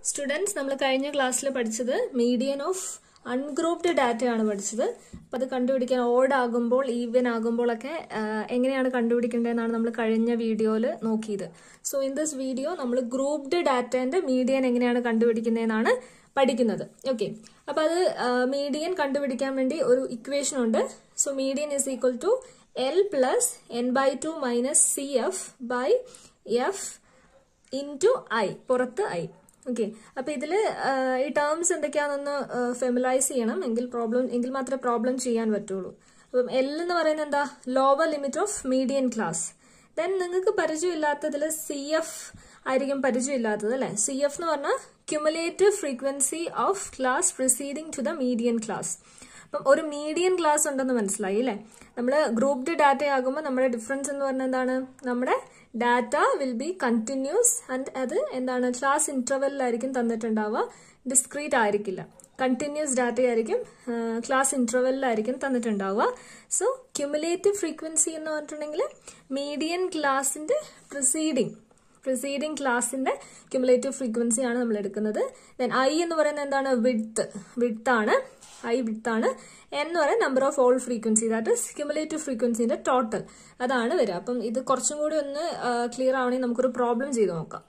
students നമ്മൾ കഴിഞ്ഞ ക്ലാസ്സിൽ പഠിച്ചത് മീഡിയൻ ഓഫ് അൺഗ്രൂപ്ഡ് ഡാറ്റയാണ് പഠിച്ചത് അപ്പം അത് കണ്ടുപിടിക്കാൻ ഓഡ് ആകുമ്പോൾ ഈവൻ ആകുമ്പോഴൊക്കെ എങ്ങനെയാണ് കണ്ടുപിടിക്കേണ്ടതെന്നാണ് നമ്മൾ കഴിഞ്ഞ വീഡിയോയിൽ നോക്കിയത് സോ ഇൻ ദിസ് വീഡിയോ നമ്മൾ ഗ്രൂപ്ഡ് ഡാറ്റേന്റെ മീഡിയൻ എങ്ങനെയാണ് കണ്ടുപിടിക്കുന്നതെന്നാണ് പഠിക്കുന്നത് ഓക്കെ അപ്പം അത് മീഡിയൻ കണ്ടുപിടിക്കാൻ വേണ്ടി ഒരു ഇക്വേഷൻ ഉണ്ട് so median is equal to L plus N by two minus C F by F into I പുറത്ത് ഐ ഓക്കെ അപ്പൊ ഇതില് ഈ ടേംസ് എന്തൊക്കെയാണെന്ന് ഫെമിലൈസ് ചെയ്യണം എങ്കിൽ പ്രോബ്ലം എങ്കിൽ മാത്രമേ പ്രോബ്ലം ചെയ്യാൻ പറ്റുള്ളൂ അപ്പം എൽ എന്ന് പറയുന്നത് എന്താ lower limit of median class then നിങ്ങൾക്ക് പരിചയമില്ലാത്തതിൽ സി എഫ് ആയിരിക്കും പരിചയമില്ലാത്തത് അല്ലെ സി എഫ് എന്ന് പറഞ്ഞാൽ cumulative frequency of class preceding to the median class അപ്പം ഒരു മീഡിയൻ ക്ലാസ് ഉണ്ടെന്ന് മനസ്സിലായി അല്ലേ നമ്മൾ ഗ്രൂപ്ഡ് ഡാറ്റ ആകുമ്പോൾ നമ്മുടെ ഡിഫറൻസ് എന്ന് പറഞ്ഞാൽ എന്താണ് നമ്മുടെ data will be continuous and അത് എന്താണ് ക്ലാസ് ഇന്റർവെല്ലിലായിരിക്കും തന്നിട്ടുണ്ടാവുക ഡിസ്ക്രീറ്റ് ആയിരിക്കില്ല കണ്ടിന്യൂസ് ഡാറ്റ ആയിരിക്കും ക്ലാസ് ഇന്റർവെല്ലിലായിരിക്കും തന്നിട്ടുണ്ടാവുക സോ ക്യുമുലേറ്റീവ് ഫ്രീക്വൻസി എന്ന് പറഞ്ഞിട്ടുണ്ടെങ്കിൽ മീഡിയൻ ക്ലാസിന്റെ പ്രിസീഡിങ് പ്രിസീഡിങ് ക്ലാസിന്റെ ക്യുമുലേറ്റീവ് ഫ്രീക്വൻസി ആണ് നമ്മൾ എടുക്കുന്നത് ദെൻ ഐ എന്ന് പറയുന്നത് എന്താണ് വിഡ്ത്ത് വിഡ്ത്ത് ആണ് ഐ വിഡ്ത്ത് ആണ് എൻ എന്ന് പറയുന്നത് number of all frequency that is cumulative ഫ്രീക്വൻസിന്റെ ടോട്ടൽ അതാണ് വരിക അപ്പം ഇത് കുറച്ചും കൂടി ഒന്ന് ക്ലിയർ ആവണമെങ്കിൽ നമുക്കൊരു പ്രോബ്ലം ചെയ്ത് നോക്കാം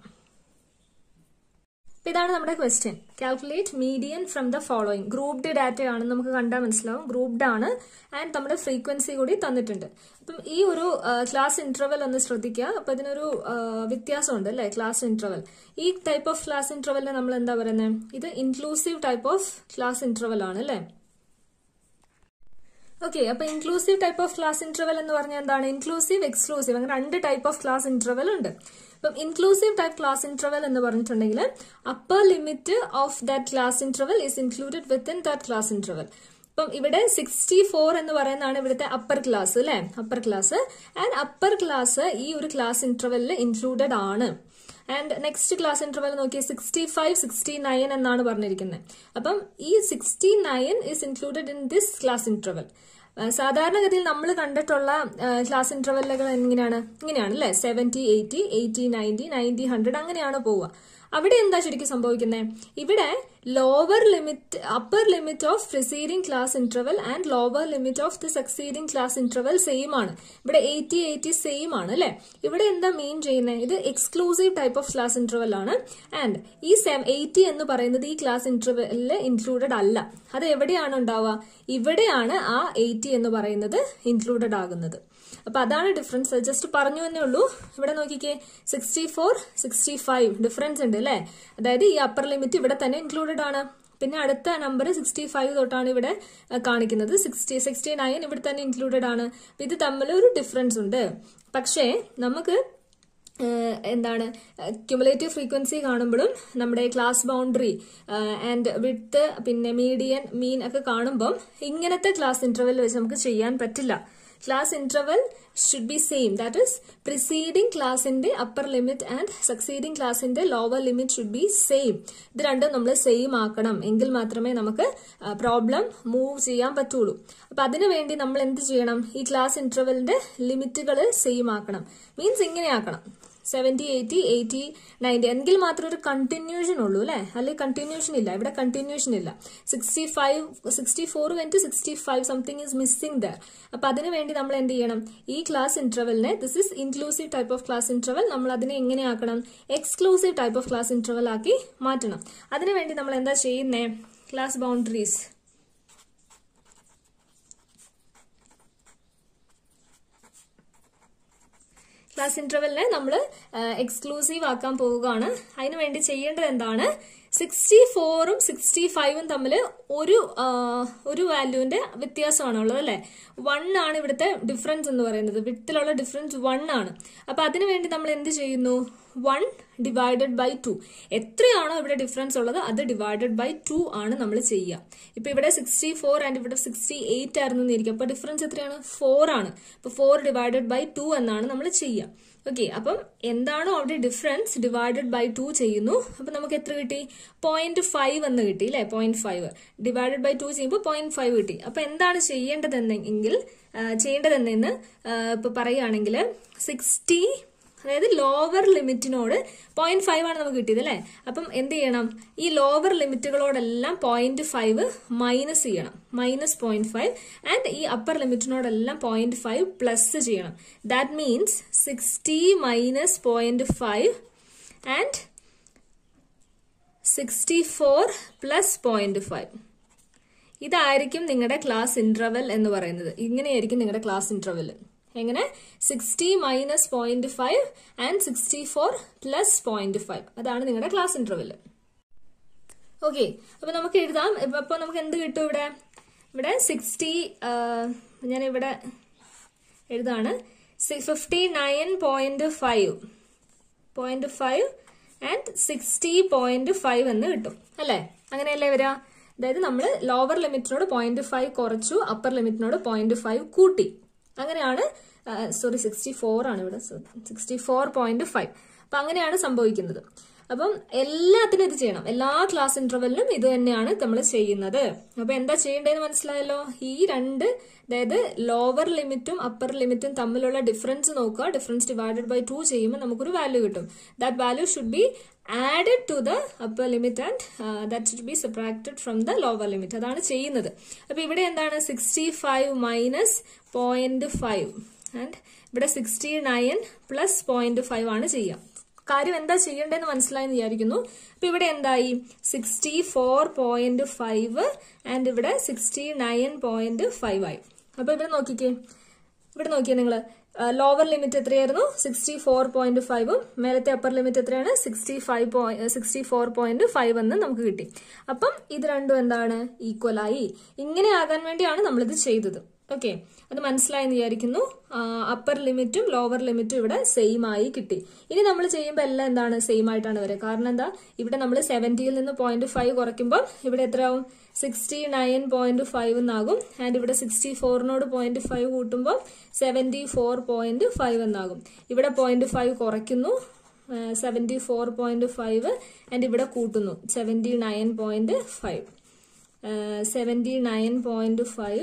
ഇതാണ് നമ്മുടെ question calculate median from the following grouped data ആണ് നമുക്ക് കണ്ടാൽ മനസ്സിലാവും ഗ്രൂപ്ഡ് ആണ് ആൻഡ് നമ്മുടെ ഫ്രീക്വൻസി കൂടി തന്നിട്ടുണ്ട് അപ്പം ഈ ഒരു ക്ലാസ് ഇന്റർവെൽ ഒന്ന് ശ്രദ്ധിക്കുക അപ്പൊ ഇതിനൊരു വ്യത്യാസമുണ്ട് അല്ലെ ക്ലാസ് ഇന്റർവെൽ ഈ ടൈപ്പ് ഓഫ് ക്ലാസ് ഇന്റർവെല്ലിനെ നമ്മൾ എന്താ പറയുന്നത് ഇത് inclusive type of class interval ആണ് അല്ലെ ഓക്കെ അപ്പൊ inclusive type of class interval എന്ന് പറഞ്ഞാൽ എന്താണ് ഇൻക്ലൂസീവ് എക്സ്ക്ലൂസീവ് അങ്ങനെ രണ്ട് ടൈപ്പ് ഓഫ് ക്ലാസ് ഇന്റർവെൽ ഉണ്ട് ഇപ്പം ഇൻക്ലൂസീവ് ടൈപ്പ് ക്ലാസ് ഇന്റർവെൽ എന്ന് പറഞ്ഞിട്ടുണ്ടെങ്കിൽ upper limit of that class interval is included within that class interval ഇപ്പം ഇവിടെ സിക്സ്റ്റി ഫോർ എന്ന് പറയുന്നതാണ് ഇവിടുത്തെ അപ്പർ ക്ലാസ് അല്ലെ upper class and upper class ഈ ഒരു ക്ലാസ് ഇന്റർവെല്ലിൽ ഇൻക്ലൂഡഡ് ആണ് ആൻഡ് നെക്സ്റ്റ് ക്ലാസ് ഇന്റർവെൽ നോക്കിയാൽ സിക്സ്റ്റി ഫൈവ് സിക്സ്റ്റി നയൻ എന്നാണ് പറഞ്ഞിരിക്കുന്നത് അപ്പം ഈ sixty nine is included in this class interval സാധാരണഗതിയിൽ നമ്മൾ കണ്ടിട്ടുള്ള ക്ലാസ് ഇന്റർവെല്ലുകൾ എങ്ങനെയാണ് ഇങ്ങനെയാണ് അല്ലെ seventy eighty eighty ninety ninety hundred അങ്ങനെയാണ് പോവുക അവിടെ എന്താ ശരിക്കും സംഭവിക്കുന്നത് ഇവിടെ lower limit upper limit of preceding class interval and lower limit of the succeeding class interval same ആണ് ഇവിടെ എയ്റ്റി എയ്റ്റി സെയിം ആണ് അല്ലെ ഇവിടെ എന്താ മെയിൻ ചെയ്യുന്നത് ഇത് exclusive type of class interval ആണ് ആൻഡ് ഈ എയ്റ്റി എന്ന് പറയുന്നത് ഈ ക്ലാസ് ഇന്റർവെല്ലിൽ ഇൻക്ലൂഡഡ് അല്ല അത് എവിടെയാണ് ഉണ്ടാവുക ഇവിടെയാണ് ആ എയ്റ്റി എന്ന് പറയുന്നത് ഇൻക്ലൂഡഡ് ആകുന്നത് അപ്പൊ അതാണ് ഡിഫറൻസ് ജസ്റ്റ് പറഞ്ഞു എന്നേ ഉള്ളൂ ഇവിടെ നോക്കിക്കേ sixty four sixty five difference ഉണ്ട് അല്ലെ അതായത് ഈ അപ്പർ ലിമിറ്റ് ഇവിടെ തന്നെ ഇൻക്ലൂഡഡ് ആണ് പിന്നെ അടുത്ത നമ്പർ സിക്സ്റ്റി ഫൈവ് തൊട്ടാണ് ഇവിടെ കാണിക്കുന്നത് സിക്സ്റ്റി സിക്സ്റ്റി നയൻ ഇവിടെ തന്നെ ഇൻക്ലൂഡഡ് ആണ് ഇത് തമ്മിൽ ഒരു ഡിഫറൻസ് ഉണ്ട് പക്ഷേ നമുക്ക് എന്താണ് ക്യുമുലേറ്റീവ് ഫ്രീക്വൻസി കാണുമ്പോഴും നമ്മുടെ ക്ലാസ് ബൗണ്ടറി ആൻഡ് വിഡ്ത്ത് പിന്നെ മീഡിയൻ മീൻ ഒക്കെ കാണുമ്പം ഇങ്ങനത്തെ ക്ലാസ് ഇന്റർവെൽ വെച്ച് നമുക്ക് ചെയ്യാൻ പറ്റില്ല class interval should be same that is preceding ക്ലാസിന്റെ അപ്പർ ലിമിറ്റ് ആൻഡ് സക്സീഡിംഗ് ക്ലാസിന്റെ lower limit should be same ഇത് രണ്ടും നമ്മൾ സെയിം ആക്കണം എങ്കിൽ മാത്രമേ നമുക്ക് പ്രോബ്ലം മൂവ് ചെയ്യാൻ പറ്റുള്ളൂ അപ്പൊ അതിനു വേണ്ടി നമ്മൾ എന്ത് ചെയ്യണം ഈ ക്ലാസ് ഇന്റർവെലിന്റെ ലിമിറ്റുകൾ സെയിം ആക്കണം മീൻസ് ഇങ്ങനെ ആക്കണം സെവന്റി എയ്റ്റി എയ്റ്റി നയൻറ്റി എങ്കിൽ മാത്രം ഒരു കണ്ടിന്യൂഷൻ ഉള്ളൂ അല്ലെ അല്ലെങ്കിൽ കണ്ടിന്യൂഷൻ ഇല്ല ഇവിടെ കണ്ടിന്യൂഷൻ ഇല്ല സിക്സ്റ്റി ഫൈവ് സിക്സ്റ്റി ഫോർ കഴിഞ്ഞിട്ട് sixty five something is missing there അപ്പൊ അതിനു വേണ്ടി നമ്മൾ എന്ത് ചെയ്യണം ഈ ക്ലാസ് ഇന്റർവെലിനെ this is inclusive type of class interval നമ്മൾ അതിനെ എങ്ങനെ ആക്കണം exclusive type of class interval ആക്കി മാറ്റണം അതിനുവേണ്ടി നമ്മൾ എന്താ ചെയ്യുന്നേ ക്ലാസ് ബൗണ്ടറീസ് ക്ലാസ് ഇന്റർവെല്ലിനെ നമ്മൾ എക്സ്ക്ലൂസീവ് ആക്കാൻ പോവുകയാണ് അതിനു വേണ്ടി ചെയ്യേണ്ടത് എന്താണ് സിക്സ്റ്റി ഫോറും സിക്സ്റ്റി ഫൈവും തമ്മിൽ ഒരു ഒരു വാല്യൂവിന്റെ വ്യത്യാസമാണ് ഉള്ളത് അല്ലെ വൺ ആണ് ഇവിടുത്തെ ഡിഫറൻസ് എന്ന് പറയുന്നത് വിട്ടിലുള്ള ഡിഫറൻസ് വൺ ആണ് അപ്പൊ അതിനു വേണ്ടി നമ്മൾ എന്ത് ചെയ്യുന്നു വൺ ഡിവൈഡഡ് ബൈ ടു എത്രയാണോ ഇവിടെ ഡിഫറൻസ് ഉള്ളത് അത് ഡിവൈഡഡ് ബൈ ടു ആണ് നമ്മൾ ചെയ്യുക ഇപ്പൊ ഇവിടെ സിക്സ്റ്റി ഫോർ ആൻഡ് ഇവിടെ സിക്സ്റ്റി എയ്റ്റ് ആയിരുന്നു എന്നിരിക്കും അപ്പൊ ഡിഫറൻസ് എത്രയാണ് ഫോർ ആണ് അപ്പൊ ഫോർ ഡിവൈഡഡ് ബൈ ടു എന്നാണ് നമ്മൾ ചെയ്യുക ഓക്കെ അപ്പം എന്താണോ അവിടെ ഡിഫറൻസ് ഡിവൈഡഡ് ബൈ ടു ചെയ്യുന്നു അപ്പൊ നമുക്ക് എത്ര കിട്ടി പോയിന്റ് ഫൈവ് എന്ന് കിട്ടി അല്ലെ point five divided by two ചെയ്യുമ്പോൾ പോയിന്റ് ഫൈവ് കിട്ടി അപ്പൊ എന്താണ് ചെയ്യേണ്ടതെന്നെങ്കിൽ ചെയ്യേണ്ടതെന്ന് ഇപ്പൊ പറയുകയാണെങ്കിൽ സിക്സ്റ്റി അതായത് ലോവർ ലിമിറ്റിനോട് പോയിന്റ് ഫൈവ് ആണ് നമുക്ക് കിട്ടിയത് അല്ലേ അപ്പം എന്ത് ചെയ്യണം ഈ ലോവർ ലിമിറ്റുകളോടെല്ലാം പോയിന്റ് ഫൈവ് മൈനസ് ചെയ്യണം മൈനസ് പോയിന്റ് ഫൈവ് ആൻഡ് ഈ അപ്പർ ലിമിറ്റിനോടെല്ലാം പോയിന്റ് ഫൈവ് പ്ലസ് ചെയ്യണം that means sixty minus point five and sixty four plus point five ഇതായിരിക്കും നിങ്ങളുടെ ക്ലാസ് ഇന്റർവെൽ എന്ന് പറയുന്നത് ഇങ്ങനെയായിരിക്കും നിങ്ങളുടെ ക്ലാസ് ഇന്റർവെൽ എങ്ങനെ sixty minus point five and sixty four plus point five അതാണ് നിങ്ങളുടെ ക്ലാസ് ഇന്റർവെൽ ഓക്കെ അപ്പൊ നമുക്ക് എഴുതാം അപ്പൊ നമുക്ക് എന്ത് കിട്ടും ഇവിടെ ഇവിടെ സിക്സ്റ്റി ഞാൻ ഇവിടെ എഴുതാണ് fifty nine point five point five and sixty point five എന്ന് കിട്ടും അല്ലേ അങ്ങനെയല്ലേ വരിക അതായത് നമ്മൾ ലോവർ ലിമിറ്റിനോട് പോയിന്റ് ഫൈവ് കുറച്ചു അപ്പർ ലിമിറ്റിനോട് പോയിന്റ് ഫൈവ് കൂട്ടി അങ്ങനെയാണ് സോറി സിക്സ്റ്റി ഫോർ ആണ് ഇവിടെ സിക്സ്റ്റി ഫോർ പോയിന്റ് ഫൈവ് അപ്പൊ അങ്ങനെയാണ് സംഭവിക്കുന്നത് അപ്പം എല്ലാത്തിനും ഇത് ചെയ്യണം എല്ലാ ക്ലാസ് ഇന്റർവെല്ലിനും ഇത് തന്നെയാണ് നമ്മൾ ചെയ്യുന്നത് അപ്പൊ എന്താ ചെയ്യേണ്ടതെന്ന് മനസ്സിലായല്ലോ ഈ രണ്ട് അതായത് ലോവർ ലിമിറ്റും അപ്പർ ലിമിറ്റും തമ്മിലുള്ള ഡിഫറൻസ് നോക്കുക ഡിഫറൻസ് ഡിവൈഡഡ് ബൈ ടു ചെയ്യുമ്പോൾ നമുക്കൊരു വാല്യൂ കിട്ടും that value should be added to the upper limit and that should be separated from the lower limit അതാണ് ചെയ്യുന്നത് അപ്പൊ ഇവിടെ എന്താണ് sixty five minus point five and ഇവിടെ sixty nine plus point five ആണ് ചെയ്യുക കാര്യം എന്താ ചെയ്യേണ്ടതെന്ന് മനസ്സിലായെന്ന് വിചാരിക്കുന്നു അപ്പൊ ഇവിടെ എന്തായി sixty four point five and ഇവിടെ സിക്സ്റ്റി നയൻ പോയിന്റ് ഫൈവ് ആയി അപ്പൊ ഇവിടെ നോക്കിക്കേ ഇവിടെ നോക്കിയേ നിങ്ങൾ ലോവർ ലിമിറ്റ് എത്രയായിരുന്നു സിക്സ്റ്റി ഫോർ പോയിന്റ് ഫൈവും മേലത്തെ അപ്പർ ലിമിറ്റ് എത്രയാണ് sixty five sixty four point five എന്ന് നമുക്ക് കിട്ടി അപ്പം ഇത് രണ്ടും എന്താണ് ഈക്വൽ ആയി ഇങ്ങനെ ആകാൻ വേണ്ടിയാണ് നമ്മളിത് ചെയ്തത് ഓക്കെ അത് മനസ്സിലായെന്ന് വിചാരിക്കുന്നു അപ്പർ ലിമിറ്റും ലോവർ ലിമിറ്റും ഇവിടെ സെയിം ആയി കിട്ടി ഇനി നമ്മൾ ചെയ്യുമ്പോൾ എല്ലാം എന്താണ് സെയിം ആയിട്ടാണ് വരിക കാരണം എന്താ ഇവിടെ നമ്മൾ സെവൻറ്റിയിൽ നിന്ന് പോയിന്റ് ഫൈവ് കുറയ്ക്കുമ്പോൾ ഇവിടെ എത്രയാവും സിക്സ്റ്റി നയൻ പോയിന്റ് ഫൈവ് എന്നാകും ആൻഡ് ഇവിടെ സിക്സ്റ്റി ഫോറിനോട് പോയിന്റ് ഫൈവ് കൂട്ടുമ്പോൾ സെവൻറ്റി ഫോർ പോയിന്റ് ഫൈവ് എന്നാകും ഇവിടെ പോയിന്റ് ഫൈവ് കുറയ്ക്കുന്നു seventy four point five and ഇവിടെ കൂട്ടുന്നു seventy nine point five seventy nine point five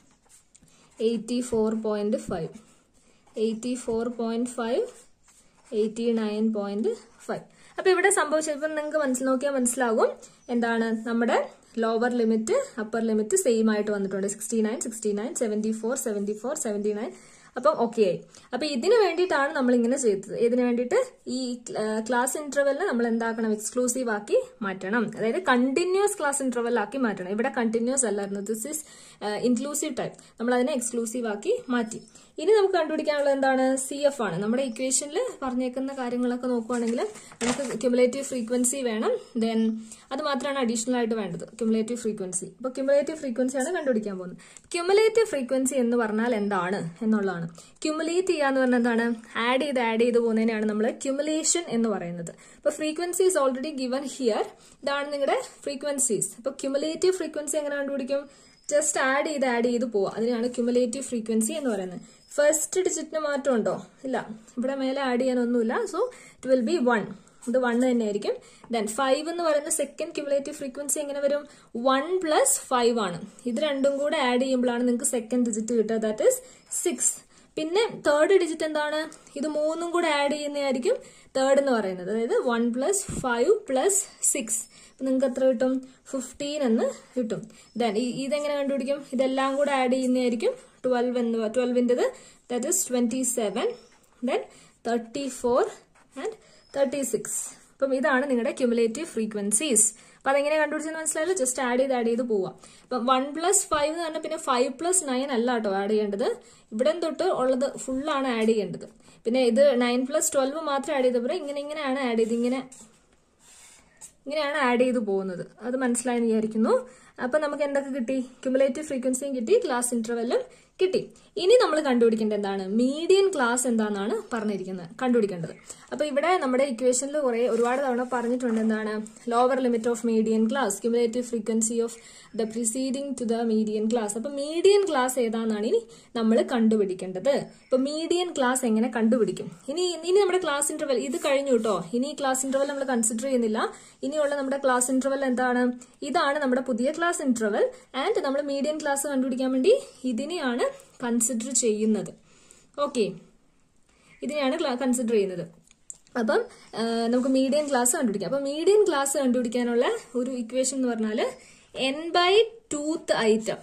eighty four point five eighty four point five eighty nine point five അപ്പൊ ഇവിടെ സംഭവിച്ചപ്പോൾ നിങ്ങൾക്ക് മനസ്സിൽ നോക്കിയാൽ മനസ്സിലാകും എന്താണ് നമ്മുടെ lower limit upper limit same ആയിട്ട് വന്നിട്ടുണ്ട് sixty nine sixty nine seventy four seventy four seventy nine അപ്പം ഓക്കെ ആയി അപ്പൊ ഇതിന് വേണ്ടിയിട്ടാണ് നമ്മൾ ഇങ്ങനെ ചെയ്തത് ഇതിന് വേണ്ടിയിട്ട് ഈ ക്ലാസ് ഇന്റർവെല്ലിന് നമ്മൾ എന്താക്കണം എക്സ്ക്ലൂസീവ് ആക്കി മാറ്റണം അതായത് കണ്ടിന്യൂസ് ക്ലാസ് ഇന്റർവെൽ ആക്കി മാറ്റണം ഇവിടെ കണ്ടിന്യൂസ് അല്ലായിരുന്നു ദിസ് ഇസ് ഇൻക്ലൂസീവ് ടൈപ്പ് നമ്മൾ അതിനെ എക്സ്ക്ലൂസീവ് ആക്കി മാറ്റി ഇനി നമുക്ക് കണ്ടുപിടിക്കാനുള്ളത് എന്താണ് സി എഫ് ആണ് നമ്മുടെ ഇക്വേഷനിൽ പറഞ്ഞേക്കുന്ന കാര്യങ്ങളൊക്കെ നോക്കുവാണെങ്കിൽ നമുക്ക് ക്യുമുലേറ്റീവ് ഫ്രീക്വൻസി വേണം ദെൻ അത് മാത്രമാണ് അഡീഷണൽ ആയിട്ട് വേണ്ടത് ക്യുമുലേറ്റീവ് ഫ്രീക്വൻസി അപ്പോൾ ക്യുമുലേറ്റീവ് ഫ്രീക്വൻസിയാണ് കണ്ടുപിടിക്കാൻ പോകുന്നത് ക്യുമുലേറ്റീവ് ഫ്രീക്വൻസി എന്ന് പറഞ്ഞാൽ എന്താണ് എന്നുള്ളതാണ് ക്യുമുലേറ്റ് ചെയ്യുക എന്ന് പറഞ്ഞാൽ എന്താണ് ആഡ് ചെയ്ത് ആഡ് ചെയ്ത് പോകുന്നതിനാണ് നമ്മൾ ക്യുമുലേഷൻ എന്ന് പറയുന്നത് അപ്പോൾ frequency is already given here ഇതാണ് നിങ്ങളുടെ ഫ്രീക്വൻസീസ് അപ്പോൾ ക്യുമുലേറ്റീവ് ഫ്രീക്വൻസി എങ്ങനെ കണ്ടുപിടിക്കും ജസ്റ്റ് ആഡ് ചെയ്ത് ആഡ് ചെയ്ത് പോവുക അതിനാണ് ക്യുമുലേറ്റീവ് ഫ്രീക്വൻസി എന്ന് പറയുന്നത് ഫസ്റ്റ് ഡിജിറ്റിന് മാറ്റം ഉണ്ടോ ഇല്ല ഇവിടെ മേലെ ആഡ് ചെയ്യാനൊന്നുമില്ല so it will be one ഇത് വൺ തന്നെയായിരിക്കും ദെൻ ഫൈവ് എന്ന് പറയുന്ന സെക്കൻഡ് ക്യുമുലേറ്റീവ് ഫ്രീക്വൻസി എങ്ങനെ വരും വൺ പ്ലസ് ഫൈവ് ആണ് ഇത് രണ്ടും കൂടെ ആഡ് ചെയ്യുമ്പോഴാണ് നിങ്ങൾക്ക് സെക്കൻഡ് ഡിജിറ്റ് കിട്ടുക ദാറ്റ് ഇസ് സിക്സ് പിന്നെ തേർഡ് ഡിജിറ്റ് എന്താണ് ഇത് മൂന്നും കൂടെ ആഡ് ചെയ്യുന്നതായിരിക്കും തേർഡ് എന്ന് പറയുന്നത് അതായത് one plus five plus six നിങ്ങൾക്ക് എത്ര കിട്ടും ഫിഫ്റ്റീൻ എന്ന് കിട്ടും ദെൻ ഇതെങ്ങനെ കണ്ടുപിടിക്കും ഇതെല്ലാം കൂടെ ആഡ് ചെയ്യുന്നതായിരിക്കും ട്വൽവ് എന്ന് ട്വൽവിൻ്റെത് that is twenty seven then thirty four and thirty six അപ്പം ഇതാണ് നിങ്ങളുടെ ക്യുമുലേറ്റീവ് ഫ്രീക്വൻസീസ് അപ്പൊ അതെങ്ങനെ കണ്ടുപിടിച്ചെന്ന് മനസ്സിലായല്ലോ ജസ്റ്റ് ആഡ് ചെയ്ത് ആഡ് ചെയ്ത് പോവാം അപ്പൊ വൺ പ്ലസ് ഫൈവ് എന്ന് പറഞ്ഞാൽ പിന്നെ ഫൈവ് പ്ലസ് നയൻ അല്ല കേട്ടോ ആഡ് ചെയ്യേണ്ടത് ഇവിടെ തൊട്ട് ഉള്ളത് ഫുള്ളാണ് ആഡ് ചെയ്യേണ്ടത് പിന്നെ ഇത് നയൻ പ്ലസ് ട്വൽവ് മാത്രം ആഡ് ചെയ്തപ്പോൾ ഇങ്ങനെ ഇങ്ങനെയാണ് ആഡ് ചെയ്ത് ഇങ്ങനെ ഇങ്ങനെയാണ് ആഡ് ചെയ്ത് പോകുന്നത് അത് മനസ്സിലായെന്ന് വിചാരിക്കുന്നു അപ്പൊ നമുക്ക് എന്തൊക്കെ കിട്ടി ക്യുമുലേറ്റീവ് ഫ്രീക്വൻസിയും കിട്ടി ക്ലാസ് ഇന്റർവെല്ലും കിട്ടി ഇനി നമ്മൾ കണ്ടുപിടിക്കേണ്ടത് എന്താണ് മീഡിയൻ ക്ലാസ് എന്താണെന്നാണ് പറഞ്ഞിരിക്കുന്നത് കണ്ടുപിടിക്കേണ്ടത് അപ്പൊ ഇവിടെ നമ്മുടെ ഇക്വേഷനിൽ കുറെ ഒരുപാട് തവണ പറഞ്ഞിട്ടുണ്ട് എന്താണ് lower limit of median class cumulative frequency of the preceding to the median class അപ്പൊ മീഡിയൻ ക്ലാസ് ഏതാണെന്നാണ് ഇനി നമ്മൾ കണ്ടുപിടിക്കേണ്ടത് അപ്പൊ മീഡിയൻ ക്ലാസ് എങ്ങനെ കണ്ടുപിടിക്കും ഇനി ഇനി നമ്മുടെ ക്ലാസ് ഇന്റർവെൽ ഇത് കഴിഞ്ഞു കേട്ടോ ഇനി ക്ലാസ് ഇന്റർവെൽ നമ്മൾ കൺസിഡർ ചെയ്യുന്നില്ല ഇനിയുള്ള നമ്മുടെ ക്ലാസ് ഇന്റർവെൽ എന്താണ് ഇതാണ് നമ്മുടെ പുതിയ ക്ലാസ് ഇന്റർവെൽ ആൻഡ് നമ്മൾ മീഡിയൻ ക്ലാസ് കണ്ടുപിടിക്കാൻ വേണ്ടി ഇതിനെയാണ് കൺസിഡർ ചെയ്യുന്നത് ഓക്കെ ഇതിനെയാണ് കൺസിഡർ ചെയ്യുന്നത് അപ്പം ആ, നമുക്ക് മീഡിയൻ ക്ലാസ് കണ്ടുപിടിക്കാം അപ്പം മീഡിയൻ ക്ലാസ് കണ്ടുപിടിക്കാനുള്ള ഒരു ഇക്വേഷൻ എന്ന് പറഞ്ഞാൽ n by twoth item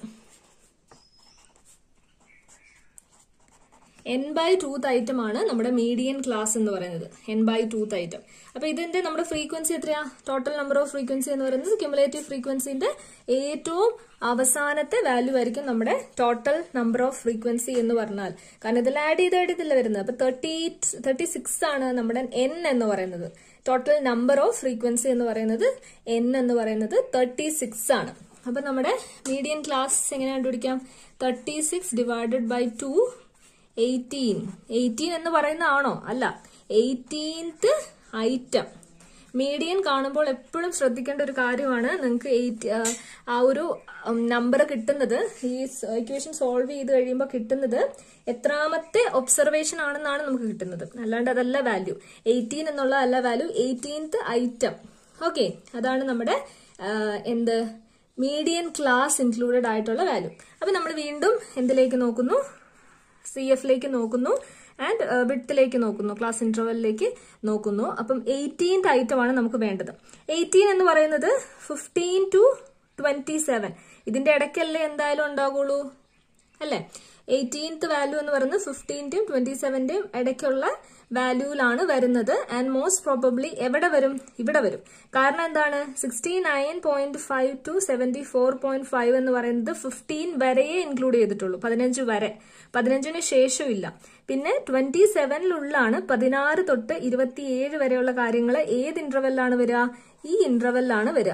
n by twoth item ആണ് നമ്മുടെ മീഡിയൻ ക്ലാസ് എന്ന് പറയുന്നത് എൻ ബൈ ടൂത്ത് ഐറ്റം അപ്പൊ ഇതിന്റെ നമ്മുടെ ഫ്രീക്വൻസി എത്രയാ ടോട്ടൽ നമ്പർ ഓഫ് ഫ്രീക്വൻസി എന്ന് പറയുന്നത് ക്യുമുലേറ്റീവ് ഫ്രീക്വൻസിന്റെ ഏറ്റവും അവസാനത്തെ വാല്യൂ ആയിരിക്കും നമ്മുടെ ടോട്ടൽ നമ്പർ ഓഫ് ഫ്രീക്വൻസി എന്ന് പറഞ്ഞാൽ കാരണം ഇതിൽ ആഡ് ചെയ്ത് ആഡ് ചെയ്തില്ല വരുന്നത് അപ്പൊ തേർട്ടി തേർട്ടി സിക്സ് ആണ് നമ്മുടെ എൻ എന്ന് പറയുന്നത് ടോട്ടൽ നമ്പർ ഓഫ് ഫ്രീക്വൻസി എന്ന് പറയുന്നത് എൻ എന്ന് പറയുന്നത് തേർട്ടി സിക്സ് ആണ് അപ്പൊ നമ്മുടെ മീഡിയൻ ക്ലാസ് എങ്ങനെ കണ്ടുപിടിക്കാം thirty six divided by two eighteen eighteen എന്ന് പറയുന്ന ആണോ അല്ല എയ്റ്റീൻത്ത് ഐറ്റം മീഡിയൻ കാണുമ്പോൾ എപ്പോഴും ശ്രദ്ധിക്കേണ്ട ഒരു കാര്യമാണ് നിങ്ങൾക്ക് എയ്റ്റ് ആ ഒരു നമ്പർ കിട്ടുന്നത് ഈ ഇക്വേഷൻ സോൾവ് ചെയ്ത് കഴിയുമ്പോൾ കിട്ടുന്നത് എത്രാമത്തെ ഒബ്സർവേഷൻ ആണെന്നാണ് നമുക്ക് കിട്ടുന്നത് അല്ലാണ്ട് അതല്ല വാല്യൂ എയ്റ്റീൻ എന്നുള്ള അല്ല വാല്യൂ എയ്റ്റീൻത്ത് ഐറ്റം ഓക്കെ അതാണ് നമ്മുടെ ആ, എന്ത് മീഡിയൻ ക്ലാസ് ഇൻക്ലൂഡഡ് ആയിട്ടുള്ള വാല്യൂ അപ്പൊ നമ്മൾ വീണ്ടും എന്തിലേക്ക് നോക്കുന്നു സി എഫിലേക്ക് നോക്കുന്നു ആൻഡ് വിഡ്ത്തിലേക്ക് നോക്കുന്നു ക്ലാസ് ഇന്റർവെല്ലിലേക്ക് നോക്കുന്നു അപ്പം എയ്റ്റീൻത് ഐറ്റം ആണ് നമുക്ക് വേണ്ടത് എയ്റ്റീൻ എന്ന് പറയുന്നത് ഫിഫ്റ്റീൻ ടു ട്വന്റി സെവൻ ഇതിന്റെ ഇടയ്ക്കല്ലേ എന്തായാലും ഉണ്ടാകുള്ളൂ അല്ലേ എയ്റ്റീൻത്ത് വാല്യൂ എന്ന് പറയുന്നത് ഫിഫ്റ്റീൻ്റെയും ട്വന്റി സെവന്റെയും ഇടയ്ക്കുള്ള വാല്യൂലാണ് വരുന്നത് ആൻഡ് മോസ്റ്റ് പ്രോബബ്ലി എവിടെ വരും ഇവിടെ വരും കാരണം എന്താണ് sixty nine point five to seventy four point five എന്ന് പറയുന്നത് ഫിഫ്റ്റീൻ വരെയേ ഇൻക്ലൂഡ് ചെയ്തിട്ടുള്ളൂ പതിനഞ്ച് വരെ പതിനഞ്ചിന് ശേഷമില്ല പിന്നെ ട്വന്റി സെവനിലുള്ളാണ് പതിനാറ് തൊട്ട് ഇരുപത്തിയേഴ് വരെയുള്ള കാര്യങ്ങൾ ഏത് ഇന്റർവെല്ലാണ് വരിക ഈ ഇന്റർവെല്ലാണ് വരിക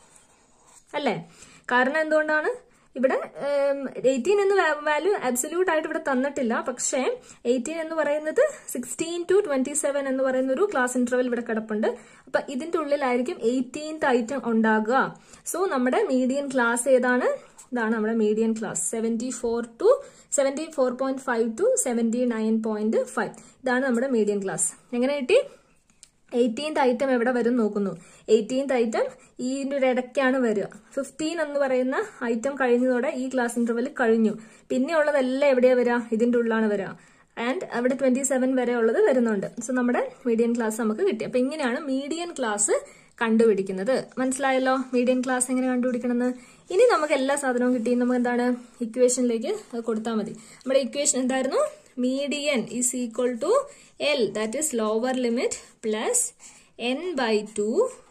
അല്ലേ കാരണം എന്തുകൊണ്ടാണ് ഇവിടെ എയ്റ്റീൻ എന്ന് വാല്യൂ അബ്സല്യൂട്ട് ആയിട്ട് ഇവിടെ തന്നിട്ടില്ല പക്ഷേ എയ്റ്റീൻ എന്ന് പറയുന്നത് സിക്സ്റ്റീൻ ടു ട്വന്റി സെവൻ എന്ന് പറയുന്ന ഒരു ക്ലാസ് ഇന്റർവെൽ ഇവിടെ കിടപ്പുണ്ട് അപ്പൊ ഇതിന്റെ ഉള്ളിലായിരിക്കും എയ്റ്റീൻത് ഐറ്റം ഉണ്ടാകുക സോ നമ്മുടെ മീഡിയൻ ക്ലാസ് ഏതാണ് ഇതാണ് നമ്മുടെ median class seventy four to seventy four point five to seventy nine point five ഇതാണ് നമ്മുടെ മീഡിയൻ ക്ലാസ് എങ്ങനെ കിട്ടി എയ്റ്റീൻത് ഐറ്റം എവിടെ വരും നോക്കുന്നു എയ്റ്റീൻത് ഐറ്റം ഇതിന്റെ ഒരു ഇടയ്ക്കാണ് വരിക ഫിഫ്റ്റീൻ എന്ന് പറയുന്ന ഐറ്റം കഴിഞ്ഞതോടെ ഈ ക്ലാസ് ഇന്റർവെൽ കഴിഞ്ഞു പിന്നെ ഉള്ളതെല്ലാം എവിടെയാ വരിക ഇതിന്റെ ഉള്ളിലാണ് വരിക ആൻഡ് അവിടെ ട്വന്റി സെവൻ വരെ ഉള്ളത് വരുന്നുണ്ട് സോ നമ്മുടെ മീഡിയൻ ക്ലാസ് നമുക്ക് കിട്ടി അപ്പൊ ഇങ്ങനെയാണ് മീഡിയൻ ക്ലാസ് കണ്ടുപിടിക്കുന്നത് മനസ്സിലായല്ലോ മീഡിയൻ ക്ലാസ് എങ്ങനെ കണ്ടുപിടിക്കണമെന്ന് ഇനി നമുക്ക് എല്ലാ സാധനവും കിട്ടി നമുക്ക് എന്താണ് ഇക്വേഷനിലേക്ക് കൊടുത്താൽ മതി നമ്മുടെ ഇക്വേഷൻ എന്തായിരുന്നു median is equal to L that is lower limit plus N by two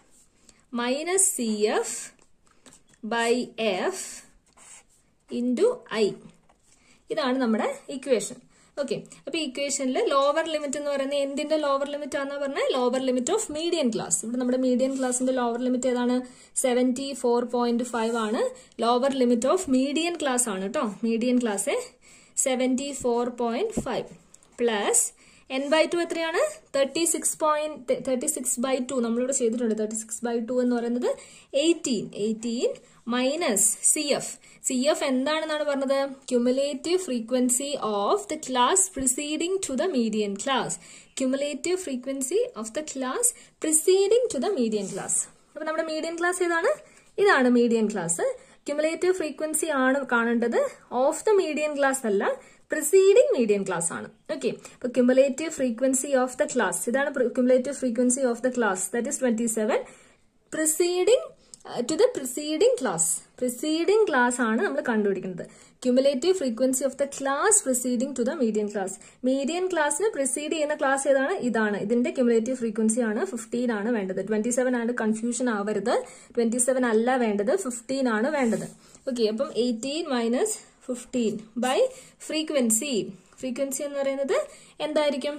minus C F by F into I ഇതാണ് നമ്മുടെ ഇക്വേഷൻ ഓക്കെ അപ്പൊ ഇക്വേഷനിൽ ലോവർ ലിമിറ്റ് എന്ന് പറയുന്നത് എന്തിന്റെ ലോവർ ലിമിറ്റ് ആണെന്ന് പറഞ്ഞാൽ lower limit of median class ഇവിടെ നമ്മുടെ മീഡിയൻ ക്ലാസിന്റെ ലോവർ ലിമിറ്റ് ഏതാണ് സെവന്റി ഫോർ പോയിന്റ് ഫൈവ് ആണ് lower limit of median class ആണ് കേട്ടോ median class seventy four point five plus N by two എത്രയാണ് thirty six point thirty six by two നമ്മളിവിടെ ചെയ്തിട്ടുണ്ട് തേർട്ടി സിക്സ് ബൈ ടു എന്ന് പറയുന്നത് eighteen eighteen minus C F C F എന്താണെന്നാണ് പറഞ്ഞത് cumulative frequency of the class preceding to the median class cumulative frequency of the class preceding to the median class അപ്പൊ നമ്മുടെ median class ഏതാണ് ഇതാണ് median class cumulative frequency ആണ് കാണേണ്ടത് of the median class അല്ല preceding median class ആണ് okay അപ്പൊ cumulative frequency of the class ഇതാണ് cumulative frequency of the class that is twenty seven preceding to the preceding class preceding class ആണ് നമ്മൾ കണ്ടുപിടിക്കുന്നത് cumulative frequency of the class preceding to the median class median ക്ലാസ്സിന് precede ചെയ്യുന്ന class ഏതാണ് ഇതാണ് ഇതിന്റെ cumulative frequency ആണ് fifteen ആണ് വേണ്ടത് ട്വന്റി സെവൻ ആണ് കൺഫ്യൂഷൻ ആവരുത് ട്വന്റി സെവൻ അല്ല വേണ്ടത് ഫിഫ്റ്റീൻ ആണ് വേണ്ടത് ഓക്കെ അപ്പം eighteen minus fifteen by frequency frequency എന്ന് പറയുന്നത് എന്തായിരിക്കും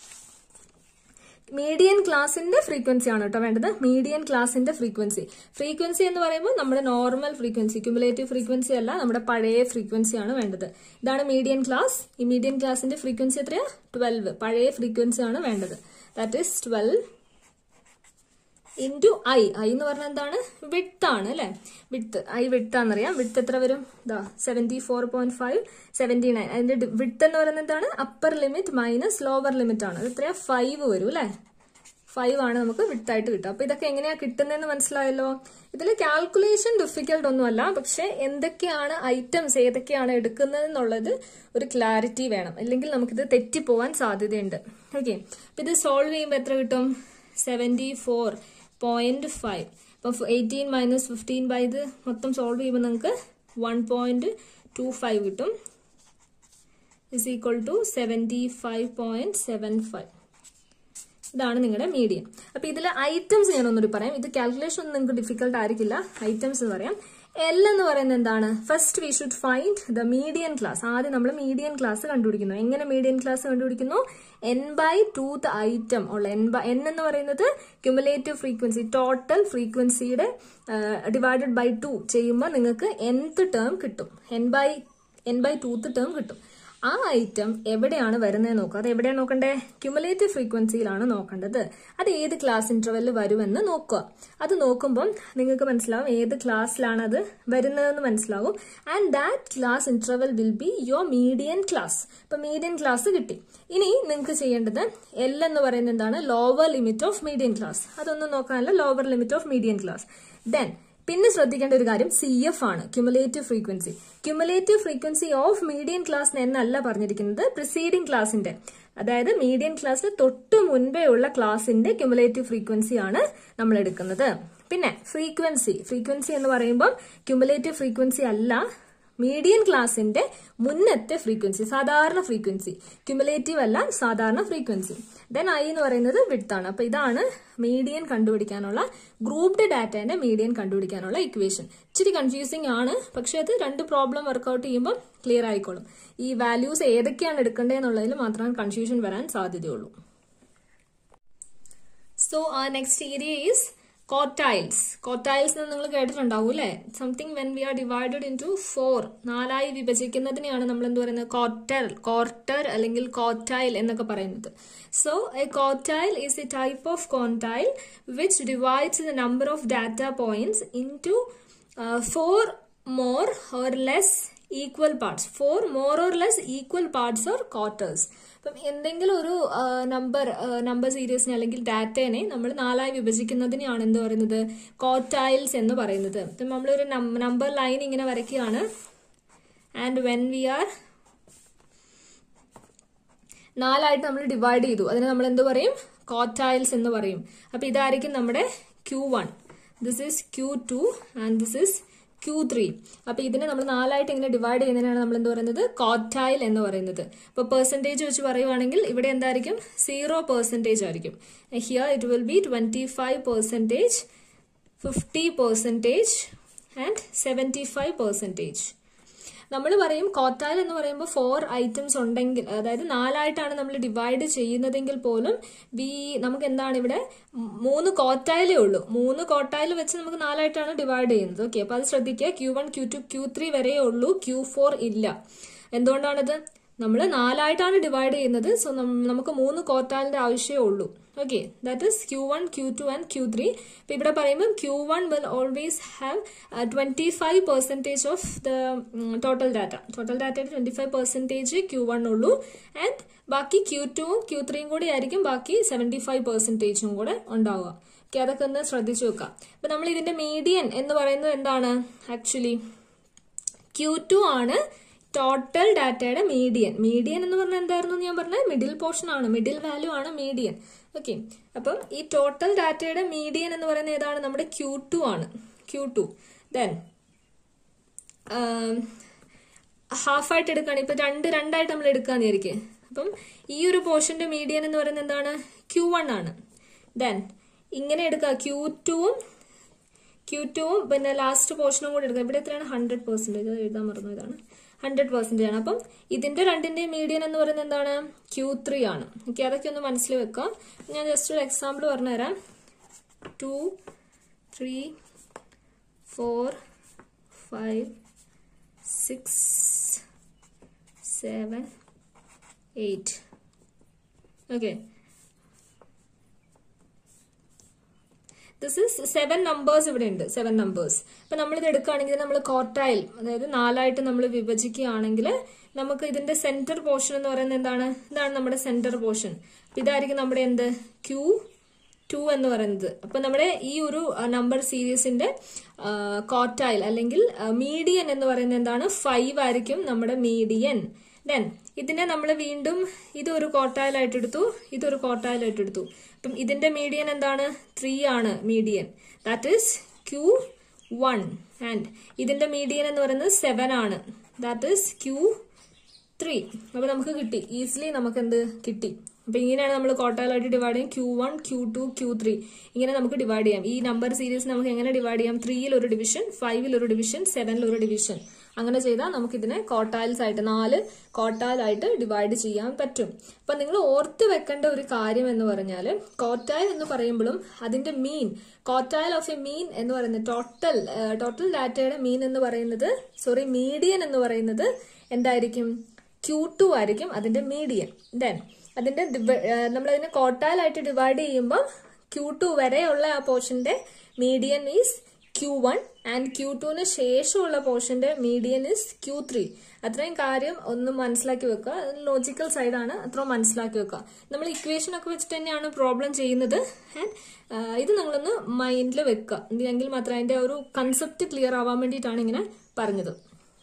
മീഡിയൻ ക്ലാസിന്റെ ഫ്രീക്വൻസി ആണ് കേട്ടോ വേണ്ടത് മീഡിയൻ ക്ലാസിന്റെ ഫ്രീക്വൻസി ഫ്രീക്വൻസി എന്ന് പറയുമ്പോൾ നമ്മുടെ നോർമൽ ഫ്രീക്വൻസി ക്യുമുലേറ്റീവ് ഫ്രീക്വൻസി അല്ല നമ്മുടെ പഴയ ഫ്രീക്വൻസി ആണ് വേണ്ടത് ഇതാണ് മീഡിയൻ ക്ലാസ് ഈ മീഡിയൻ ക്ലാസിന്റെ ഫ്രീക്വൻസി എത്രയാ ട്വൽവ് പഴയ ഫ്രീക്വൻസി ആണ് വേണ്ടത് that is twelve into I I എന്ന് പറഞ്ഞാൽ എന്താണ് വിട്ട് ആണ് അല്ലെ വിട്ട് ഐ വിട്ട് ആണെന്നറിയാം വിട്ട് എത്ര വരും ഇതാ seventy four point five seventy nine അതിന്റെ വിട്ട് എന്ന് പറയുന്നത് എന്താണ് upper limit minus lower limit ആണ് അത് എത്രയാ ഫൈവ് വരും അല്ലെ ഫൈവ് ആണ് നമുക്ക് വിട്ടായിട്ട് കിട്ടുക അപ്പൊ ഇതൊക്കെ എങ്ങനെയാ കിട്ടുന്നതെന്ന് മനസ്സിലായല്ലോ ഇതിൽ കാൽക്കുലേഷൻ ഡിഫിക്കൽട്ട് ഒന്നുമല്ല പക്ഷെ എന്തൊക്കെയാണ് ഐറ്റംസ് ഏതൊക്കെയാണ് എടുക്കുന്നത് എന്നുള്ളത് ഒരു ക്ലാരിറ്റി വേണം അല്ലെങ്കിൽ നമുക്കിത് തെറ്റിപ്പോവാൻ സാധ്യതയുണ്ട് ഓക്കെ അപ്പൊ ഇത് സോൾവ് ചെയ്യുമ്പോൾ എത്ര കിട്ടും സെവൻറ്റി ഫോർ പോയിന്റ് ഫൈവ് ഇപ്പൊ എയ്റ്റീൻ മൈനസ് ഫിഫ്റ്റീൻ ബൈ ഇത് മൊത്തം സോൾവ് ചെയ്യുമ്പോൾ നിങ്ങൾക്ക് വൺ പോയിന്റ് ടു ഫൈവ് കിട്ടും is equal to seventy five point seven five ഇതാണ് നിങ്ങളുടെ മീഡിയൻ അപ്പൊ ഇതിൽ ഐറ്റംസ് ഞാൻ ഒന്നുകൂടി പറയാം ഇത് കാൽക്കുലേഷൻ ഒന്നും നിങ്ങൾക്ക് ഡിഫിക്കൽട്ട് ആയിരിക്കില്ല ഐറ്റംസ് എന്ന് പറയാം എൽ എന്ന് പറയുന്നത് എന്താണ് first we should find the median class ആദ്യം നമ്മൾ മീഡിയൻ ക്ലാസ് കണ്ടുപിടിക്കുന്നു എങ്ങനെ മീഡിയൻ ക്ലാസ് കണ്ടുപിടിക്കുന്നു എൻ ബൈ ടൂത്ത് ഐറ്റം ഉള്ള എൻ ബൈ എൻ എന്ന് പറയുന്നത് ക്യുമുലേറ്റീവ് ഫ്രീക്വൻസി ടോട്ടൽ ഫ്രീക്വൻസിയുടെ ഡിവൈഡഡ് ബൈ ടു ചെയ്യുമ്പോൾ നിങ്ങൾക്ക് nth ടേം കിട്ടും n by n by twoth term കിട്ടും ആ ഐറ്റം എവിടെയാണ് വരുന്നത് നോക്കുക അത് എവിടെയാണ് നോക്കണ്ടേ ക്യുമുലേറ്റീവ് ഫ്രീക്വൻസിയിലാണ് നോക്കേണ്ടത് അത് ഏത് ക്ലാസ് ഇന്റർവെല്ലിൽ വരുമെന്ന് നോക്കുക അത് നോക്കുമ്പം നിങ്ങൾക്ക് മനസ്സിലാവും ഏത് ക്ലാസ്സിലാണ് അത് വരുന്നതെന്ന് മനസ്സിലാവും and that class interval will be your median class ഇപ്പൊ മീഡിയൻ ക്ലാസ് കിട്ടി ഇനി നിങ്ങൾക്ക് ചെയ്യേണ്ടത് എൽ എന്ന് പറയുന്നത് എന്താണ് lower limit of median class അതൊന്നും നോക്കാനല്ല lower limit of median class then പിന്നെ ശ്രദ്ധിക്കേണ്ട ഒരു കാര്യം സി എഫ് ആണ് cumulative frequency cumulative frequency of median class എന്നല്ല പറഞ്ഞിരിക്കുന്നത് പ്രിസീഡിംഗ് ക്ലാസിന്റെ അതായത് മീഡിയൻ ക്ലാസ്സിന് തൊട്ടു മുൻപേ ഉള്ള ക്ലാസിന്റെ ക്യുമുലേറ്റീവ് ഫ്രീക്വൻസി ആണ് നമ്മൾ എടുക്കുന്നത് പിന്നെ ഫ്രീക്വൻസി ഫ്രീക്വൻസി എന്ന് പറയുമ്പോൾ ക്യുമുലേറ്റീവ് ഫ്രീക്വൻസി അല്ല മീഡിയൻ ക്ലാസിന്റെ മുന്നത്തെ ഫ്രീക്വൻസി സാധാരണ ഫ്രീക്വൻസി ക്യുമുലേറ്റീവ് അല്ല സാധാരണ ഫ്രീക്വൻസി ദെൻ ഐ എന്ന് പറയുന്നത് വിഡ്ത്ത് ആണ് അപ്പൊ ഇതാണ് മീഡിയൻ കണ്ടുപിടിക്കാനുള്ള ഗ്രൂപ്ഡ് ഡാറ്റേന്റെ മീഡിയൻ കണ്ടുപിടിക്കാനുള്ള ഇക്വേഷൻ ഇച്ചിരി കൺഫ്യൂസിംഗ് ആണ് പക്ഷെ അത് രണ്ട് പ്രോബ്ലം വർക്ക്ഔട്ട് ചെയ്യുമ്പോൾ ക്ലിയർ ആയിക്കോളും ഈ വാല്യൂസ് ഏതൊക്കെയാണ് എടുക്കേണ്ടതെന്നുള്ളതിൽ മാത്രമാണ് കൺഫ്യൂഷൻ വരാൻ സാധ്യതയുള്ളൂ so next area is quartiles quartiles എന്ന് നിങ്ങൾ കേട്ടിട്ടുണ്ടാവും അല്ലെ something when we are divided into four നാലായി വിഭജിക്കുന്നതിനെയാണ് നമ്മൾ എന്ത് പറയുന്നത് കോർട്ടർ കോർട്ടർ അല്ലെങ്കിൽ കോട്ടൈൽ എന്നൊക്കെ പറയുന്നത് so a quartile is a type of quantile which divides the number of data points into four more or less equal parts four more or less equal parts or quarters അപ്പം എന്തെങ്കിലും ഒരു number number സീരീസിനെ അല്ലെങ്കിൽ ഡാറ്റേനെ നമ്മൾ നാലായി വിഭജിക്കുന്നതിനെയാണ് എന്ത് പറയുന്നത് കോട്ടൈൽസ് എന്ന് പറയുന്നത് ഇപ്പം നമ്മളൊരു നമ്പർ ലൈൻ ഇങ്ങനെ വരയ്ക്കുകയാണ് ആൻഡ് വെൻ വി ആർ നാലായിട്ട് നമ്മൾ ഡിവൈഡ് ചെയ്തു അതിനെ നമ്മൾ എന്ത് പറയും കോട്ടൈൽസ് എന്ന് പറയും അപ്പൊ ഇതായിരിക്കും നമ്മുടെ Q one this is Q two and this is Q three അപ്പൊ ഇതിനെ നമ്മൾ നാലായിട്ട് ഇങ്ങനെ ഡിവൈഡ് ചെയ്യുന്നതിനാണ് നമ്മൾ എന്ത് പറയുന്നത് കോട്ടൈൽ എന്ന് പറയുന്നത് അപ്പൊ പെർസെന്റേജ് വെച്ച് പറയുവാണെങ്കിൽ ഇവിടെ എന്തായിരിക്കും സീറോ പെർസെന്റേജ് ആയിരിക്കും here it will be twenty five percentage fifty percentage and seventy five percentage നമ്മൾ പറയും കോട്ടായിൽ എന്ന് പറയുമ്പോൾ ഫോർ ഐറ്റംസ് ഉണ്ടെങ്കിൽ അതായത് നാലായിട്ടാണ് നമ്മൾ ഡിവൈഡ് ചെയ്യുന്നതെങ്കിൽ പോലും വി നമുക്ക് എന്താണ് ഇവിടെ മൂന്ന് കോട്ടായിലേ ഉള്ളൂ മൂന്ന് കോട്ടായിൽ വെച്ച് നമുക്ക് നാലായിട്ടാണ് ഡിവൈഡ് ചെയ്യുന്നത് ഓക്കെ അപ്പൊ അത് ശ്രദ്ധിക്കുക Q one Q two Q three വരെ ഉള്ളൂ ക്യൂ ഫോർ ഇല്ല എന്തുകൊണ്ടാണത് നമ്മൾ നാലായിട്ടാണ് ഡിവൈഡ് ചെയ്യുന്നത് സോ നമുക്ക് മൂന്ന് കോർട്ടാലിന്റെ ആവശ്യമേ ഉള്ളൂ okay that is Q one Q two and Q three ഇപ്പൊ ഇവിടെ പറയുമ്പോൾ Q one will always have twenty five percentage of the total data total ഡാറ്റയുടെ twenty five percentage Q one ഉള്ളൂ ആൻഡ് ബാക്കി ക്യൂ ടുവും ക്യൂ ത്രീയും കൂടി ആയിരിക്കും ബാക്കി സെവന്റി ഫൈവ് പെർസെന്റേജും കൂടെ ഉണ്ടാവുക ഓക്കെ അതൊക്കെ ഒന്ന് ശ്രദ്ധിച്ചു വെക്കാം അപ്പൊ നമ്മൾ ഇതിന്റെ മീഡിയൻ എന്ന് പറയുന്നത് എന്താണ് ആക്ച്വലി ക്യൂ ടു ആണ് ടോട്ടൽ ഡാറ്റയുടെ മീഡിയൻ മീഡിയൻ എന്ന് പറഞ്ഞാൽ എന്തായിരുന്നു ഞാൻ പറഞ്ഞത് മിഡിൽ പോർഷൻ ആണ് മിഡിൽ വാല്യൂ ആണ് മീഡിയൻ ഓക്കെ അപ്പം ഈ ടോട്ടൽ ഡാറ്റയുടെ മീഡിയൻ എന്ന് പറയുന്നത് ഏതാണ് നമ്മുടെ ക്യൂ ടു ആണ് ക്യൂ ടു ദെൻ ഹാഫ് ആയിട്ട് എടുക്കുകയാണ് ഇപ്പൊ രണ്ട് രണ്ടായിട്ട് നമ്മൾ എടുക്കാന്ന് വിചാരിക്കും അപ്പം ഈ ഒരു പോർഷന്റെ മീഡിയൻ എന്ന് പറയുന്നത് എന്താണ് ക്യൂ വൺ ആണ് ദെൻ ഇങ്ങനെ എടുക്കുക ക്യൂ ടുവും ക്യൂ ടുവും പിന്നെ ലാസ്റ്റ് പോർഷനും കൂടി എടുക്കുക ഇവിടെ എത്രയാണ് ഹൺഡ്രഡ് പെർസെന്റേജ് എഴുതാൻ മറന്നു ഇതാണ് ഹൺഡ്രഡ് പെർസെന്റേജ് ആണ് അപ്പം ഇതിന്റെ രണ്ടിന്റെ മീഡിയൻ എന്ന് പറയുന്നത് എന്താണ് ക്യൂ ത്രീ ആണ് ഓക്കെ അതൊക്കെ ഒന്ന് മനസ്സിൽ വെക്കാം ഞാൻ ജസ്റ്റ് ഒരു എക്സാമ്പിൾ പറഞ്ഞുതരാം two three four five six seven eight okay this is seven numbers ഇവിടെ ഉണ്ട് സെവൻ നമ്പേഴ്സ് അപ്പൊ നമ്മൾ ഇത് എടുക്കുകയാണെങ്കിൽ നമ്മൾ കോർട്ടൈൽ അതായത് നാലായിട്ട് നമ്മൾ വിഭജിക്കുകയാണെങ്കിൽ നമുക്ക് ഇതിന്റെ സെന്റർ പോർഷൻ എന്ന് പറയുന്നത് എന്താണ് ഇതാണ് നമ്മുടെ സെന്റർ പോർഷൻ അപ്പൊ ഇതായിരിക്കും നമ്മുടെ എന്ത് ക്യൂ ടു എന്ന് പറയുന്നത് അപ്പൊ നമ്മുടെ ഈ ഒരു നമ്പർ സീരീസിന്റെ കോട്ടൈൽ അല്ലെങ്കിൽ മീഡിയൻ എന്ന് പറയുന്നത് എന്താണ് ഫൈവ് ആയിരിക്കും നമ്മുടെ മീഡിയൻ ദെൻ ഇതിനെ നമ്മൾ വീണ്ടും ഇതൊരു കോട്ടൈലായിട്ട് എടുത്തു ഇതൊരു കോട്ടൈലായിട്ട് എടുത്തു അപ്പം ഇതിന്റെ മീഡിയൻ എന്താണ് ത്രീ ആണ് median that is Q one and ഇതിന്റെ മീഡിയൻ എന്ന് പറയുന്നത് സെവൻ ആണ് ദാറ്റ് ഈസ് ക്യൂ ത്രീ അപ്പൊ നമുക്ക് കിട്ടി ഈസിലി നമുക്ക് എന്ത് കിട്ടി അപ്പൊ ഇങ്ങനെയാണ് നമ്മൾ കോട്ടയിലായിട്ട് ഡിവൈഡ് ചെയ്യും Q one Q two Q three ഇങ്ങനെ നമുക്ക് ഡിവൈഡ് ചെയ്യാം ഈ നമ്പർ സീരീസ് നമുക്ക് എങ്ങനെ ഡിവൈഡ് ചെയ്യാം ത്രീയിൽ ഒരു ഡിവിഷൻ ഫൈവിൽ ഒരു ഡിവിഷൻ സെവനിൽ ഒരു ഡിവിഷൻ അങ്ങനെ ചെയ്താൽ നമുക്ക് ഇതിനെ കോട്ടായിൽസ് ആയിട്ട് നാല് കോട്ടായിലായിട്ട് ഡിവൈഡ് ചെയ്യാൻ പറ്റും അപ്പൊ നിങ്ങൾ ഓർത്ത് വെക്കേണ്ട ഒരു കാര്യം എന്ന് പറഞ്ഞാൽ കോട്ടായിൽ എന്ന് പറയുമ്പോഴും അതിന്റെ മീൻ കോട്ടായിൽ ഓഫ് എ മീൻ എന്ന് പറയുന്നത് ടോട്ടൽ ടോട്ടൽ ഡാറ്റയുടെ മീൻ എന്ന് പറയുന്നത് സോറി മീഡിയൻ എന്ന് പറയുന്നത് എന്തായിരിക്കും ക്യൂ ടു ആയിരിക്കും അതിന്റെ മീഡിയൻ ദെൻ അതിന്റെ നമ്മൾ അതിനെ കോട്ടാലായിട്ട് ഡിവൈഡ് ചെയ്യുമ്പോൾ ക്യൂ ടു വരെയുള്ള ആ പോർഷന്റെ median is Q one and Q ടുവിന് ശേഷമുള്ള പോർഷന്റെ മീഡിയൻ ഇസ് ക്യൂ ത്രീ അത്രയും കാര്യം ഒന്ന് മനസ്സിലാക്കി വെക്കുക ലോജിക്കൽ സൈഡാണ് അത്രയും മനസ്സിലാക്കി വെക്കുക നമ്മൾ ഇക്വേഷൻ ഒക്കെ വെച്ചിട്ട് തന്നെയാണ് പ്രോബ്ലം ചെയ്യുന്നത് ആൻഡ് ഇത് നിങ്ങളൊന്ന് മൈൻഡിൽ വെക്കുക എങ്കിൽ മാത്രം അതിന്റെ ഒരു കൺസെപ്റ്റ് ക്ലിയർ ആവാൻ വേണ്ടിയിട്ടാണ് ഇങ്ങനെ പറഞ്ഞത്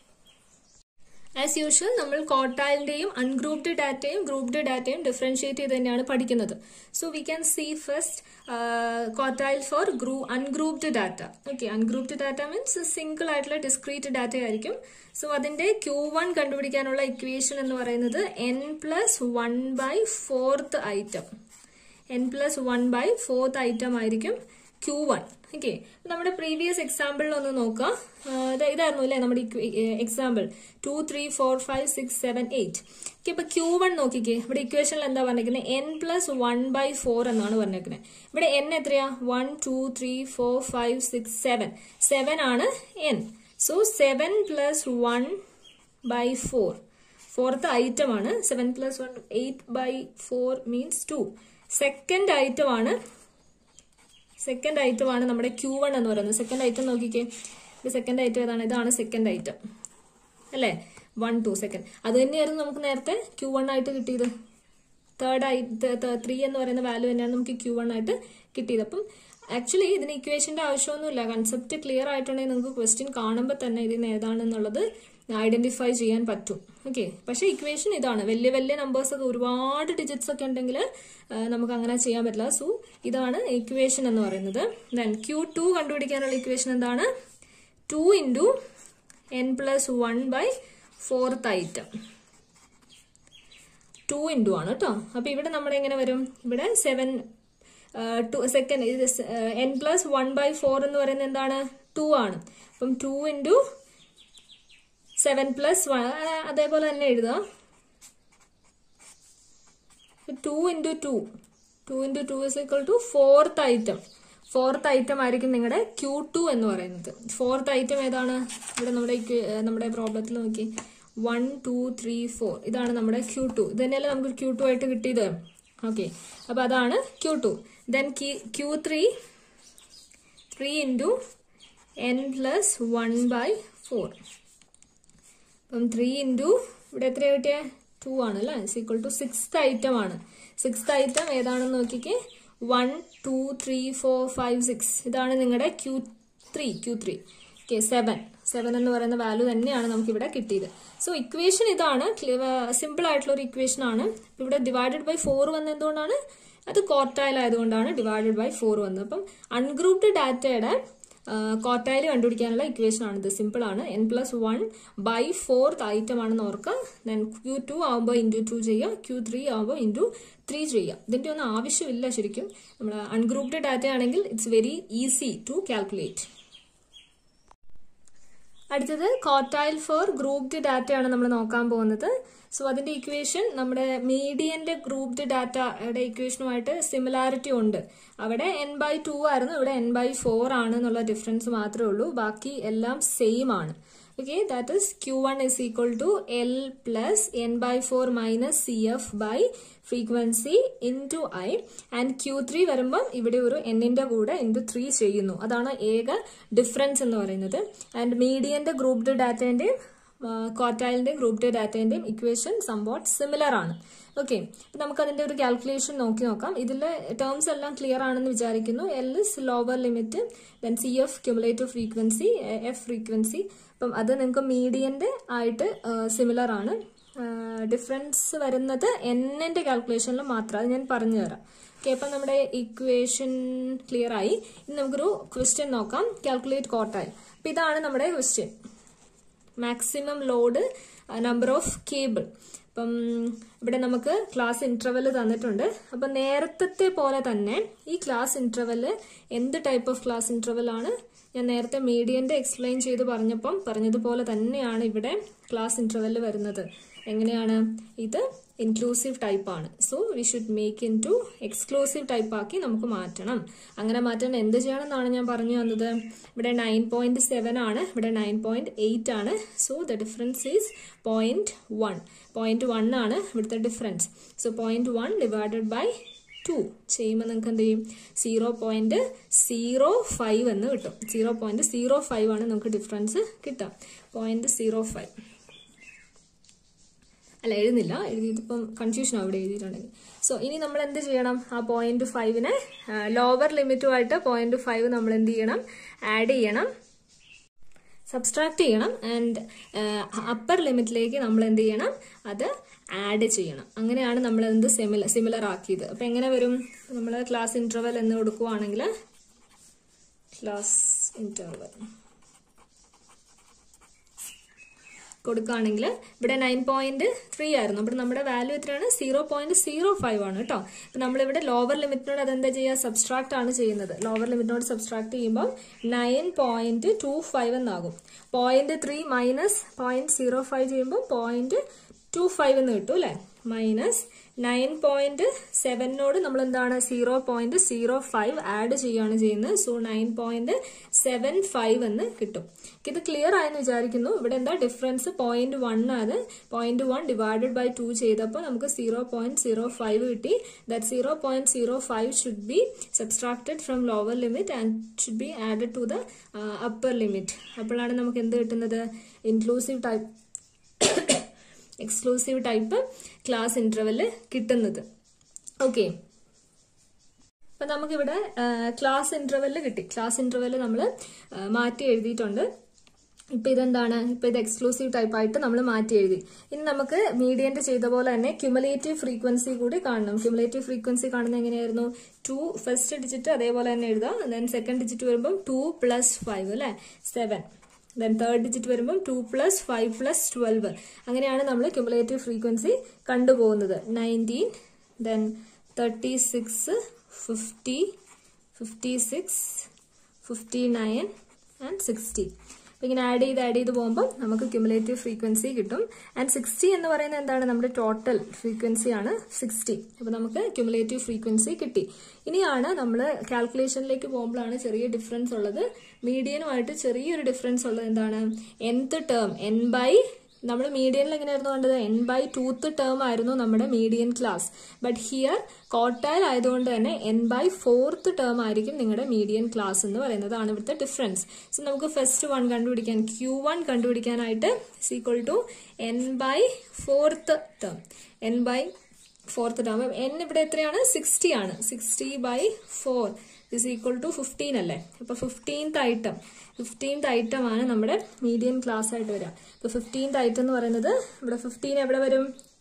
ആസ് യൂഷ്വൽ നമ്മൾ കോട്ടൈലിന്റെയും അൺഗ്രൂപ്ഡ് ഡാറ്റയും ഗ്രൂപ്ഡ് ഡാറ്റയും ഡിഫറൻഷിയേറ്റ് ചെയ്ത് തന്നെയാണ് പഠിക്കുന്നത് so we can see first quartile for gro ungrouped data okay ungrouped data means single ആയിട്ടുള്ള ഡിസ്ക്രീറ്റ് ഡാറ്റ ആയിരിക്കും സോ അതിന്റെ ക്യൂ വൺ കണ്ടുപിടിക്കാനുള്ള ഇക്വേഷൻ എന്ന് പറയുന്നത് n plus one by fourth item n plus one by fourth item ആയിരിക്കും Q one okay നമ്മുടെ previous എക്സാമ്പിളിൽ ഒന്ന് നോക്കാം ഇതായിരുന്നു അല്ലേ നമ്മുടെ example two three four five six seven eight okay ഇപ്പൊ ക്യൂ വൺ നോക്കിക്കേ ഇവിടെ ഇക്വേഷനിൽ എന്താ പറഞ്ഞിരിക്കുന്നത് n plus one by four എന്നാണ് പറഞ്ഞിരിക്കുന്നത് ഇവിടെ എൻ എത്രയാ one two three four five six seven seven ആണ് n so seven plus one by four fourth item ആണ് seven plus one eight by four means two second item ആണ് second item ആണ് നമ്മുടെ Q one എന്ന് പറയുന്നത് second item നോക്കിക്കേ ഇത് second item ഏതാണ് ഇതാണ് സെക്കൻഡ് ഐറ്റം അല്ലേ വൺ ടു സെക്കൻഡ് അത് തന്നെയായിരുന്നു നമുക്ക് നേരത്തെ ക്യൂ വൺ ആയിട്ട് കിട്ടിയത് തേർഡ് ആയി ത്രീ എന്ന് പറയുന്ന വാല്യൂ തന്നെയാണ് നമുക്ക് ക്യൂ വൺ ആയിട്ട് കിട്ടിയത് അപ്പം ആക്ച്വലി ഇതിന് ഇക്വേഷന്റെ ആവശ്യമൊന്നുമില്ല കൺസെപ്റ്റ് ക്ലിയർ ആയിട്ടുണ്ടെങ്കിൽ നിങ്ങൾക്ക് ക്വസ്റ്റ്യൻ കാണുമ്പോൾ തന്നെ ഇതിന് ഏതാണെന്നുള്ളത് ഐഡന്റിഫൈ ചെയ്യാൻ പറ്റും ഓക്കെ പക്ഷെ ഇക്വേഷൻ ഇതാണ് വലിയ വലിയ നമ്പേഴ്സ് ഒക്കെ ഒരുപാട് ഡിജിറ്റ്സ് ഒക്കെ ഉണ്ടെങ്കിൽ നമുക്ക് അങ്ങനെ ചെയ്യാൻ പറ്റില്ല സോ ഇതാണ് ഇക്വേഷൻ എന്ന് പറയുന്നത് ദെൻ ക്യൂ ടു കണ്ടുപിടിക്കാനുള്ള ഇക്വേഷൻ എന്താണ് two into N plus one by fourth item two into ആണ് കേട്ടോ അപ്പൊ ഇവിടെ നമ്മുടെ എങ്ങനെ വരും ഇവിടെ സെവൻ ടു സെക്കൻഡ് ഇത് N plus one by four എന്ന് പറയുന്നത് എന്താണ് ടു ആണ് അപ്പം two into seven plus one അതേപോലെ തന്നെ എഴുതുക two into two two into two is equal to fourth item fourth item ആയിരിക്കും നിങ്ങളുടെ ക്യൂ ടു എന്ന് പറയുന്നത് ഫോർത്ത് ഐറ്റം ഏതാണ് ഇവിടെ നമ്മുടെ നമ്മുടെ പ്രോബ്ലത്തിൽ നോക്കി വൺ ടു ത്രീ ഫോർ ഇതാണ് നമ്മുടെ ക്യൂ ടു ഇത് തന്നെയല്ലേ നമുക്ക് ക്യൂ ടു ആയിട്ട് കിട്ടിയത് ഓക്കെ അപ്പൊ അതാണ് Q two then Q three three into N plus one by four അപ്പം ത്രീ ഇൻറ്റു ഇവിടെ എത്ര കിട്ടിയ ടു ആണ് അല്ലേ ഈക്വൽ ടു സിക്സ്ത് ഐറ്റം ആണ് സിക്സ്ത് ഐറ്റം ഏതാണെന്ന് നോക്കിക്കേ one two three four five six ഇതാണ് നിങ്ങളുടെ Q three Q three okay seven seven എന്ന് പറയുന്ന വാല്യൂ തന്നെയാണ് നമുക്ക് ഇവിടെ കിട്ടിയത് സോ ഇക്വേഷൻ ഇതാണ് സിമ്പിൾ ആയിട്ടുള്ള ഒരു ഇക്വേഷൻ ആണ് ഇവിടെ ഡിവൈഡഡ് ബൈ ഫോർ വന്നത് എന്തുകൊണ്ടാണ് അത് കോർട്ടൈൽ ആയതുകൊണ്ടാണ് ഡിവൈഡഡ് ബൈ ഫോർ വന്നത് അപ്പം അൺഗ്രൂപ്ഡ് ഡാറ്റയുടെ കോട്ടയിൽ കണ്ടുപിടിക്കാനുള്ള ഇക്വേഷൻ ആണ് ഇത് സിമ്പിൾ ആണ് N plus one by fourth item ആണെന്ന് ഓർക്കുക ദെൻ ക്യൂ ടു ആകുമ്പോൾ ഇൻറ്റു ടു ചെയ്യുക ക്യൂ ത്രീ ആകുമ്പോൾ ഇൻറ്റു ത്രീ ചെയ്യുക ഇതിന്റെ ഒന്നും ആവശ്യമില്ല ശരിക്കും നമ്മൾ അൺഗ്രൂപ്ഡ് ഡാറ്റ ആണെങ്കിൽ it's very easy to calculate അടുത്തത് കോട്ടൈൽ ഫോർ ഗ്രൂപ്ഡ് ഡാറ്റയാണ് നമ്മൾ നോക്കാൻ പോകുന്നത് സോ അതിന്റെ ഇക്വേഷൻ നമ്മുടെ മീഡിയന്റെ ഗ്രൂപ്ഡ് ഡാറ്റയുടെ ഇക്വേഷനുമായിട്ട് സിമിലാരിറ്റി ഉണ്ട് അവിടെ എൻ ബൈ ടു ആയിരുന്നു ഇവിടെ എൻ ബൈ ഫോർ ആണ് എന്നുള്ള ഡിഫറൻസ് മാത്രമേ ഉള്ളൂ ബാക്കി എല്ലാം സെയിം ആണ് okay that is Q one is equal to L plus N by four minus C F by frequency into I and Q three വരുമ്പം ഇവിടെ ഒരു എന്നിന്റെ കൂടെ ഇൻറ്റു ത്രീ ചെയ്യുന്നു അതാണ് ഏക ഡിഫറൻസ് എന്ന് പറയുന്നത് ആൻഡ് മീഡിയന്റെ ഗ്രൂപ്ഡ് ഡാറ്റേന്റെയും ക്വാർട്ടൈലിന്റെയും ഗ്രൂപ്പ് ടു ഡാറ്റേന്റെയും ഇക്വേഷൻ സംവാട്ട് സിമിലർ ആണ് ഓക്കെ അപ്പൊ നമുക്ക് അതിന്റെ ഒരു കാൽക്കുലേഷൻ നോക്കി നോക്കാം ഇതിലെ ടേംസ് എല്ലാം ക്ലിയർ ആണെന്ന് വിചാരിക്കുന്നു L is lower limit then C F cumulative frequency F frequency അപ്പം അത് നിങ്ങൾക്ക് മീഡിയന്റെ ആയിട്ട് സിമിലർ ആണ് ഡിഫറൻസ് വരുന്നത് എന്നിന്റെ കാൽക്കുലേഷനിൽ മാത്രം അത് ഞാൻ പറഞ്ഞു തരാം ഓക്കെ അപ്പം നമ്മുടെ ഇക്വേഷൻ ക്ലിയർ ആയി ഇനി നമുക്കൊരു ക്വസ്റ്റ്യൻ നോക്കാം കാൽക്കുലേറ്റ് കോട്ടായി അപ്പം ഇതാണ് നമ്മുടെ question maximum load number of cable അപ്പം ഇവിടെ നമുക്ക് ക്ലാസ് ഇന്റർവെൽ തന്നിട്ടുണ്ട് അപ്പം നേരത്തെ പോലെ തന്നെ ഈ ക്ലാസ് ഇന്റർവെൽ എന്ത് ടൈപ്പ് ഓഫ് ക്ലാസ് ഇന്റർവെൽ ആണ് ഞാൻ നേരത്തെ മീഡിയന്റെ എക്സ്പ്ലെയിൻ ചെയ്ത് പറഞ്ഞപ്പം പറഞ്ഞതുപോലെ തന്നെയാണ് ഇവിടെ ക്ലാസ് ഇന്റർവെൽ വരുന്നത് എങ്ങനെയാണ് ഇത് ഇൻക്ലൂസീവ് ടൈപ്പ് ആണ് so we should make into exclusive type ആക്കി നമുക്ക് മാറ്റണം അങ്ങനെ മാറ്റാൻ എന്ത് ചെയ്യണം എന്നാണ് ഞാൻ പറഞ്ഞു വന്നത് ഇവിടെ നയൻ പോയിന്റ് സെവൻ ആണ് ഇവിടെ നയൻ പോയിന്റ് എയ്റ്റ് ആണ് so the difference is point one point one ആണ് ഇവിടുത്തെ difference so point one divided by two ചെയ്യുമ്പോൾ നിങ്ങൾക്ക് എന്ത് ചെയ്യും സീറോ പോയിന്റ് സീറോ ഫൈവ് എന്ന് കിട്ടും സീറോ പോയിന്റ് സീറോ ഫൈവ് ആണ് നമുക്ക് ഡിഫറൻസ് കിട്ടുക പോയിന്റ് സീറോ ഫൈവ് അല്ല എഴുതുന്നില്ല എഴുതിയതിപ്പം കൺഫ്യൂഷൻ അവിടെ എഴുതിയിട്ടുണ്ടെങ്കിൽ സോ ഇനി നമ്മൾ എന്ത് ചെയ്യണം ആ പോയിന്റ് ഫൈവിനെ ലോവർ ലിമിറ്റുമായിട്ട് പോയിന്റ് ഫൈവ് നമ്മൾ എന്ത് ചെയ്യണം ആഡ് ചെയ്യണം സബ്സ്ട്രാക്ട് ചെയ്യണം ആൻഡ് അപ്പർ ലിമിറ്റിലേക്ക് നമ്മൾ എന്ത് ചെയ്യണം അത് ആഡ് ചെയ്യണം അങ്ങനെയാണ് നമ്മൾ എന്ത് സിമിലർ സിമിലർ ആക്കിയത് അപ്പൊ എങ്ങനെ വരും നമ്മൾ ക്ലാസ് ഇന്റർവൽ എന്ന് കൊടുക്കുവാണെങ്കിൽ ക്ലാസ് ഇന്റർവൽ കൊടുക്കുകയാണെങ്കിൽ ഇവിടെ നയൻ പോയിന്റ് ത്രീ ആയിരുന്നു അപ്പോൾ നമ്മുടെ വാല്യൂ എത്രയാണ് സീറോ പോയിന്റ് സീറോ ഫൈവ് ആണ് കേട്ടോ അപ്പം നമ്മളിവിടെ ലോവർ ലിമിറ്റിനോട് അതെന്താ ചെയ്യുക സബ്സ്ട്രാക്ട് ആണ് ചെയ്യുന്നത് ലോവർ ലിമിറ്റിനോട് സബ്സ്ട്രാക്ട് ചെയ്യുമ്പോൾ നയൻ പോയിന്റ് ടു ഫൈവ് എന്നാകും point three minus point zero five ചെയ്യുമ്പോൾ പോയിന്റ് ടു ഫൈവ് എന്ന് കിട്ടും അല്ലേ മൈനസ് നയൻ പോയിന്റ് സെവനോട് നമ്മൾ എന്താണ് zero point zero five add ചെയ്യുകയാണ് ചെയ്യുന്നത് so nine point seven five എന്ന് കിട്ടും ഇത് ക്ലിയർ ആയെന്ന് വിചാരിക്കുന്നു ഇവിടെ എന്താ ഡിഫറൻസ് പോയിന്റ് വൺ ആണ് point one divided by two ചെയ്തപ്പോൾ നമുക്ക് സീറോ പോയിന്റ് സീറോ ഫൈവ് കിട്ടി that zero point zero five should be subtracted from lower limit and should be added to the upper limit അപ്പോഴാണ് നമുക്ക് എന്ത് കിട്ടുന്നത് inclusive type exclusive type class interval കിട്ടുന്നത് okay അപ്പൊ നമുക്കിവിടെ ക്ലാസ് ഇന്റർവെല് കിട്ടി class interval നമ്മൾ മാറ്റി എഴുതിയിട്ടുണ്ട് ഇപ്പൊ ഇതെന്താണ് ഇപ്പൊ ഇത് എക്സ്ക്ലൂസീവ് ടൈപ്പ് ആയിട്ട് നമ്മൾ മാറ്റി എഴുതി ഇനി നമുക്ക് മീഡിയന്റ് ചെയ്ത പോലെ തന്നെ ക്യുമുലേറ്റീവ് ഫ്രീക്വൻസി കൂടി കാണണം ക്യുമുലേറ്റീവ് ഫ്രീക്വൻസി കാണുന്നത് എങ്ങനെയായിരുന്നു ടു ഫസ്റ്റ് ഡിജിറ്റ് അതേപോലെ തന്നെ എഴുതാം ദെൻ സെക്കൻഡ് ഡിജിറ്റ് വരുമ്പോൾ ടു പ്ലസ് ഫൈവ് അല്ലെ സെവൻ ദെൻ തേർഡ് ഡിജിറ്റ് വരുമ്പം two plus five plus twelve അങ്ങനെയാണ് നമ്മൾ ക്യുമുലേറ്റീവ് ഫ്രീക്വൻസി കണ്ടുപോകുന്നത് nineteen then thirty six fifty fifty six fifty nine and sixty അപ്പം ഇങ്ങനെ ആഡ് ചെയ്ത് ആഡ് ചെയ്ത് പോകുമ്പോൾ നമുക്ക് ക്യുമുലേറ്റീവ് ഫ്രീക്വൻസി കിട്ടും ആൻഡ് സിക്സ്റ്റി എന്ന് പറയുന്നത് എന്താണ് നമ്മുടെ ടോട്ടൽ ഫ്രീക്വൻസി ആണ് സിക്സ്റ്റി അപ്പോൾ നമുക്ക് ക്യുമുലേറ്റീവ് ഫ്രീക്വൻസി കിട്ടി ഇനിയാണ് നമ്മൾ കാൽക്കുലേഷനിലേക്ക് പോകുമ്പോഴാണ് ചെറിയ ഡിഫറൻസ് ഉള്ളത് മീഡിയനുമായിട്ട് ചെറിയൊരു ഡിഫറൻസ് ഉള്ളത് എന്താണ് എൻത്ത് ടേം എൻ ബൈ നമ്മൾ മീഡിയനിൽ എങ്ങനെയായിരുന്നു കണ്ടത് എൻ ബൈ ടൂത്ത് ടേം ആയിരുന്നു നമ്മുടെ median class but here quartile ആയതുകൊണ്ട് തന്നെ എൻ ബൈ ഫോർത്ത് ടേം ആയിരിക്കും നിങ്ങളുടെ മീഡിയൻ ക്ലാസ് എന്ന് പറയുന്നത് ആണ് ഇവിടുത്തെ ഡിഫറൻസ് സോ നമുക്ക് ഫസ്റ്റ് വൺ കണ്ടുപിടിക്കാൻ ക്യൂ വൺ കണ്ടുപിടിക്കാനായിട്ട് equal to N by fourth term N by fourth term N ഇവിടെ എത്രയാണ് സിക്സ്റ്റി ആണ് sixty by four is equal to fifteen അല്ലേ അപ്പൊ ഫിഫ്റ്റീൻത്ത് ഐറ്റം ഫിഫ്റ്റീൻത്ത് ഐറ്റം ആണ് നമ്മുടെ മീഡിയം ക്ലാസ് ആയിട്ട് വരിക അപ്പൊ ഫിഫ്റ്റീൻത്ത് ഐറ്റം എന്ന് പറയുന്നത് ഇവിടെ ഫിഫ്റ്റീൻ എവിടെ വരും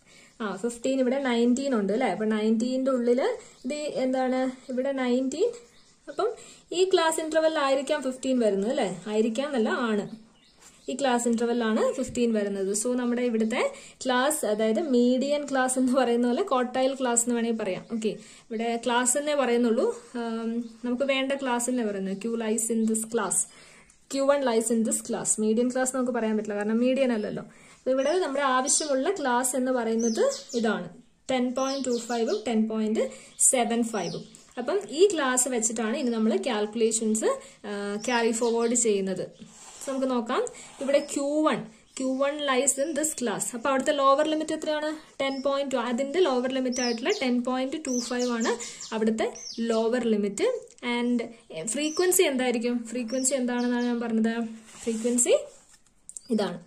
ആ ഫിഫ്റ്റീൻ ഇവിടെ നയൻറ്റീൻ ഉണ്ട് അല്ലേ അപ്പൊ നയൻറ്റീൻ്റെ ഉള്ളില് ഇത് എന്താണ് ഇവിടെ നയൻറ്റീൻ അപ്പം ഈ ക്ലാസ് ഇന്റർവെല്ലായിരിക്കാം ഫിഫ്റ്റീൻ വരുന്നത് അല്ലേ ആയിരിക്കാം എന്നല്ല ആണ് ഈ ക്ലാസ് ഇന്റർവെല്ലാണ് ഫിഫ്റ്റീൻ വരുന്നത് സോ നമ്മുടെ ഇവിടുത്തെ ക്ലാസ് അതായത് മീഡിയൻ ക്ലാസ് എന്ന് പറയുന്ന പോലെ കോട്ടൈൽ ക്ലാസ് എന്ന് വേണമെങ്കിൽ പറയാം ഓക്കെ ഇവിടെ ക്ലാസ് എന്നേ പറയുന്നുള്ളൂ നമുക്ക് വേണ്ട ക്ലാസ് എന്നേ പറയുന്നത് Q lies in this class Q one lies in this class median class നമുക്ക് പറയാൻ പറ്റില്ല കാരണം മീഡിയൻ അല്ലല്ലോ ഇവിടെ നമ്മുടെ ആവശ്യമുള്ള ക്ലാസ് എന്ന് പറയുന്നത് ഇതാണ് ടെൻ പോയിന്റ് ടു ഫൈവും ടെൻ പോയിന്റ് സെവൻ ഫൈവും അപ്പം ഈ ക്ലാസ് വെച്ചിട്ടാണ് ഇനി നമ്മൾ കാൽക്കുലേഷൻസ് ക്യാരി ഫോർവേഡ് ചെയ്യുന്നത് നമുക്ക് നോക്കാം ഇവിടെ Q one Q one lies in this class അപ്പൊ അവിടുത്തെ ലോവർ ലിമിറ്റ് എത്രയാണ് ടെൻ പോയിന്റ് ടു അതിന്റെ ലോവർ ലിമിറ്റ് ആയിട്ടുള്ള ടെൻ പോയിന്റ് ടു ഫൈവ് ആണ് അവിടുത്തെ ലോവർ ലിമിറ്റ് ആൻഡ് ഫ്രീക്വൻസി എന്തായിരിക്കും ഫ്രീക്വൻസി എന്താണെന്നാണ് ഞാൻ പറഞ്ഞത് ഫ്രീക്വൻസി ഇതാണ്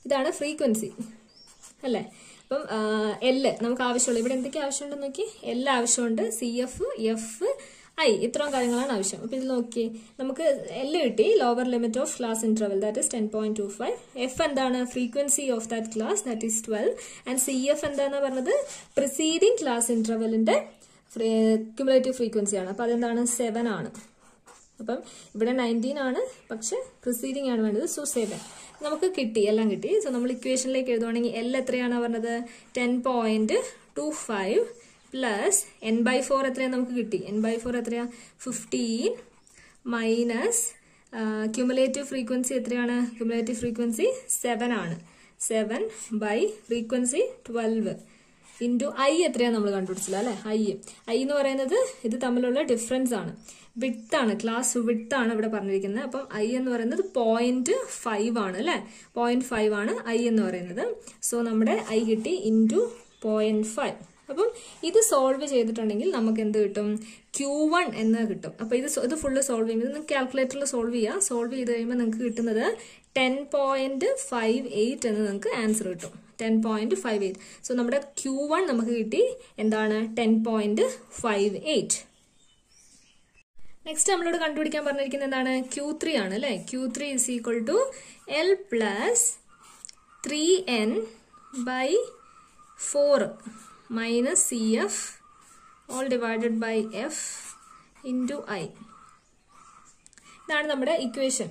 ഇതാണ് ഫ്രീക്വൻസി അല്ലേ അപ്പം എല് നമുക്ക് ആവശ്യമുള്ള ഇവിടെ എന്തൊക്കെ ആവശ്യമുണ്ടെന്ന് നോക്കി എൽ ആവശ്യമുണ്ട് സി എഫ് എഫ് ഐ ഇത്രയും കാര്യങ്ങളാണ് ആവശ്യം അപ്പൊ ഇത് നോക്കി നമുക്ക് എൽ കിട്ടി lower limit of class interval that is ten point two five F എന്താണ് frequency of that class that is twelve and C F എന്താണെന്ന് പറഞ്ഞത് പ്രിസീഡിംഗ് ക്ലാസ് ഇന്റർവെലിന്റെ ക്യുമുലേറ്റീവ് ഫ്രീക്വൻസി ആണ് അപ്പൊ അതെന്താണ് സെവൻ ആണ് അപ്പം ഇവിടെ നയൻറ്റീൻ ആണ് പക്ഷെ പ്രിസീഡിംഗ് ആണ് വേണ്ടത് സോ സെവൻ നമുക്ക് കിട്ടി എല്ലാം കിട്ടി സോ നമ്മൾ ഇക്വേഷനിലേക്ക് എഴുതുവാണെങ്കിൽ എൽ എത്രയാണ് പറഞ്ഞത് ten point two five plus N by four എത്രയാണ് നമുക്ക് കിട്ടി എൻ ബൈ ഫോർ എത്രയാ ഫിഫ്റ്റീൻ മൈനസ് ക്യുമുലേറ്റീവ് ഫ്രീക്വൻസി എത്രയാണ് ക്യുമുലേറ്റീവ് ഫ്രീക്വൻസി സെവൻ ആണ് seven by frequency twelve into I എത്രയാണ് നമ്മൾ കണ്ടുപിടിച്ചില്ല അല്ലെ ഐ ഐ എന്ന് പറയുന്നത് ഇത് തമ്മിലുള്ള ഡിഫറൻസ് ആണ് വിട്ട് ആണ് ക്ലാസ് വിട്ട് ആണ് ഇവിടെ പറഞ്ഞിരിക്കുന്നത് അപ്പം ഐ എന്ന് പറയുന്നത് പോയിന്റ് ഫൈവ് ആണ് അല്ലെ പോയിന്റ് ഫൈവ് ആണ് ഐ എന്ന് പറയുന്നത് സോ നമ്മുടെ ഐ കിട്ടി ഇൻറ്റു പോയിന്റ് ഫൈവ് അപ്പം ഇത് സോൾവ് ചെയ്തിട്ടുണ്ടെങ്കിൽ നമുക്ക് എന്ത് കിട്ടും ക്യൂ വൺ എന്ന് കിട്ടും അപ്പൊ ഇത് ഇത് ഫുള്ള് സോൾവ് ചെയ്യുമ്പോൾ നിങ്ങൾക്ക് കാൽക്കുലേറ്ററിൽ സോൾവ് ചെയ്യാം സോൾവ് ചെയ്ത് കഴിയുമ്പോൾ നിങ്ങൾക്ക് കിട്ടുന്നത് ടെൻ പോയിന്റ് ഫൈവ് എയ്റ്റ് എന്ന് നിങ്ങൾക്ക് ആൻസർ കിട്ടും ten point five eight so നമ്മുടെ ക്യൂ വൺ നമുക്ക് കിട്ടി എന്താണ് ten point five eight next നമ്മളോട് കണ്ടുപിടിക്കാൻ പറഞ്ഞിരിക്കുന്നത് എന്താണ് ക്യൂ ത്രീ ആണ് അല്ലെ Q three is equal to L plus three N by four minus C F all divided by F into I ഇതാണ് നമ്മുടെ ഇക്വേഷൻ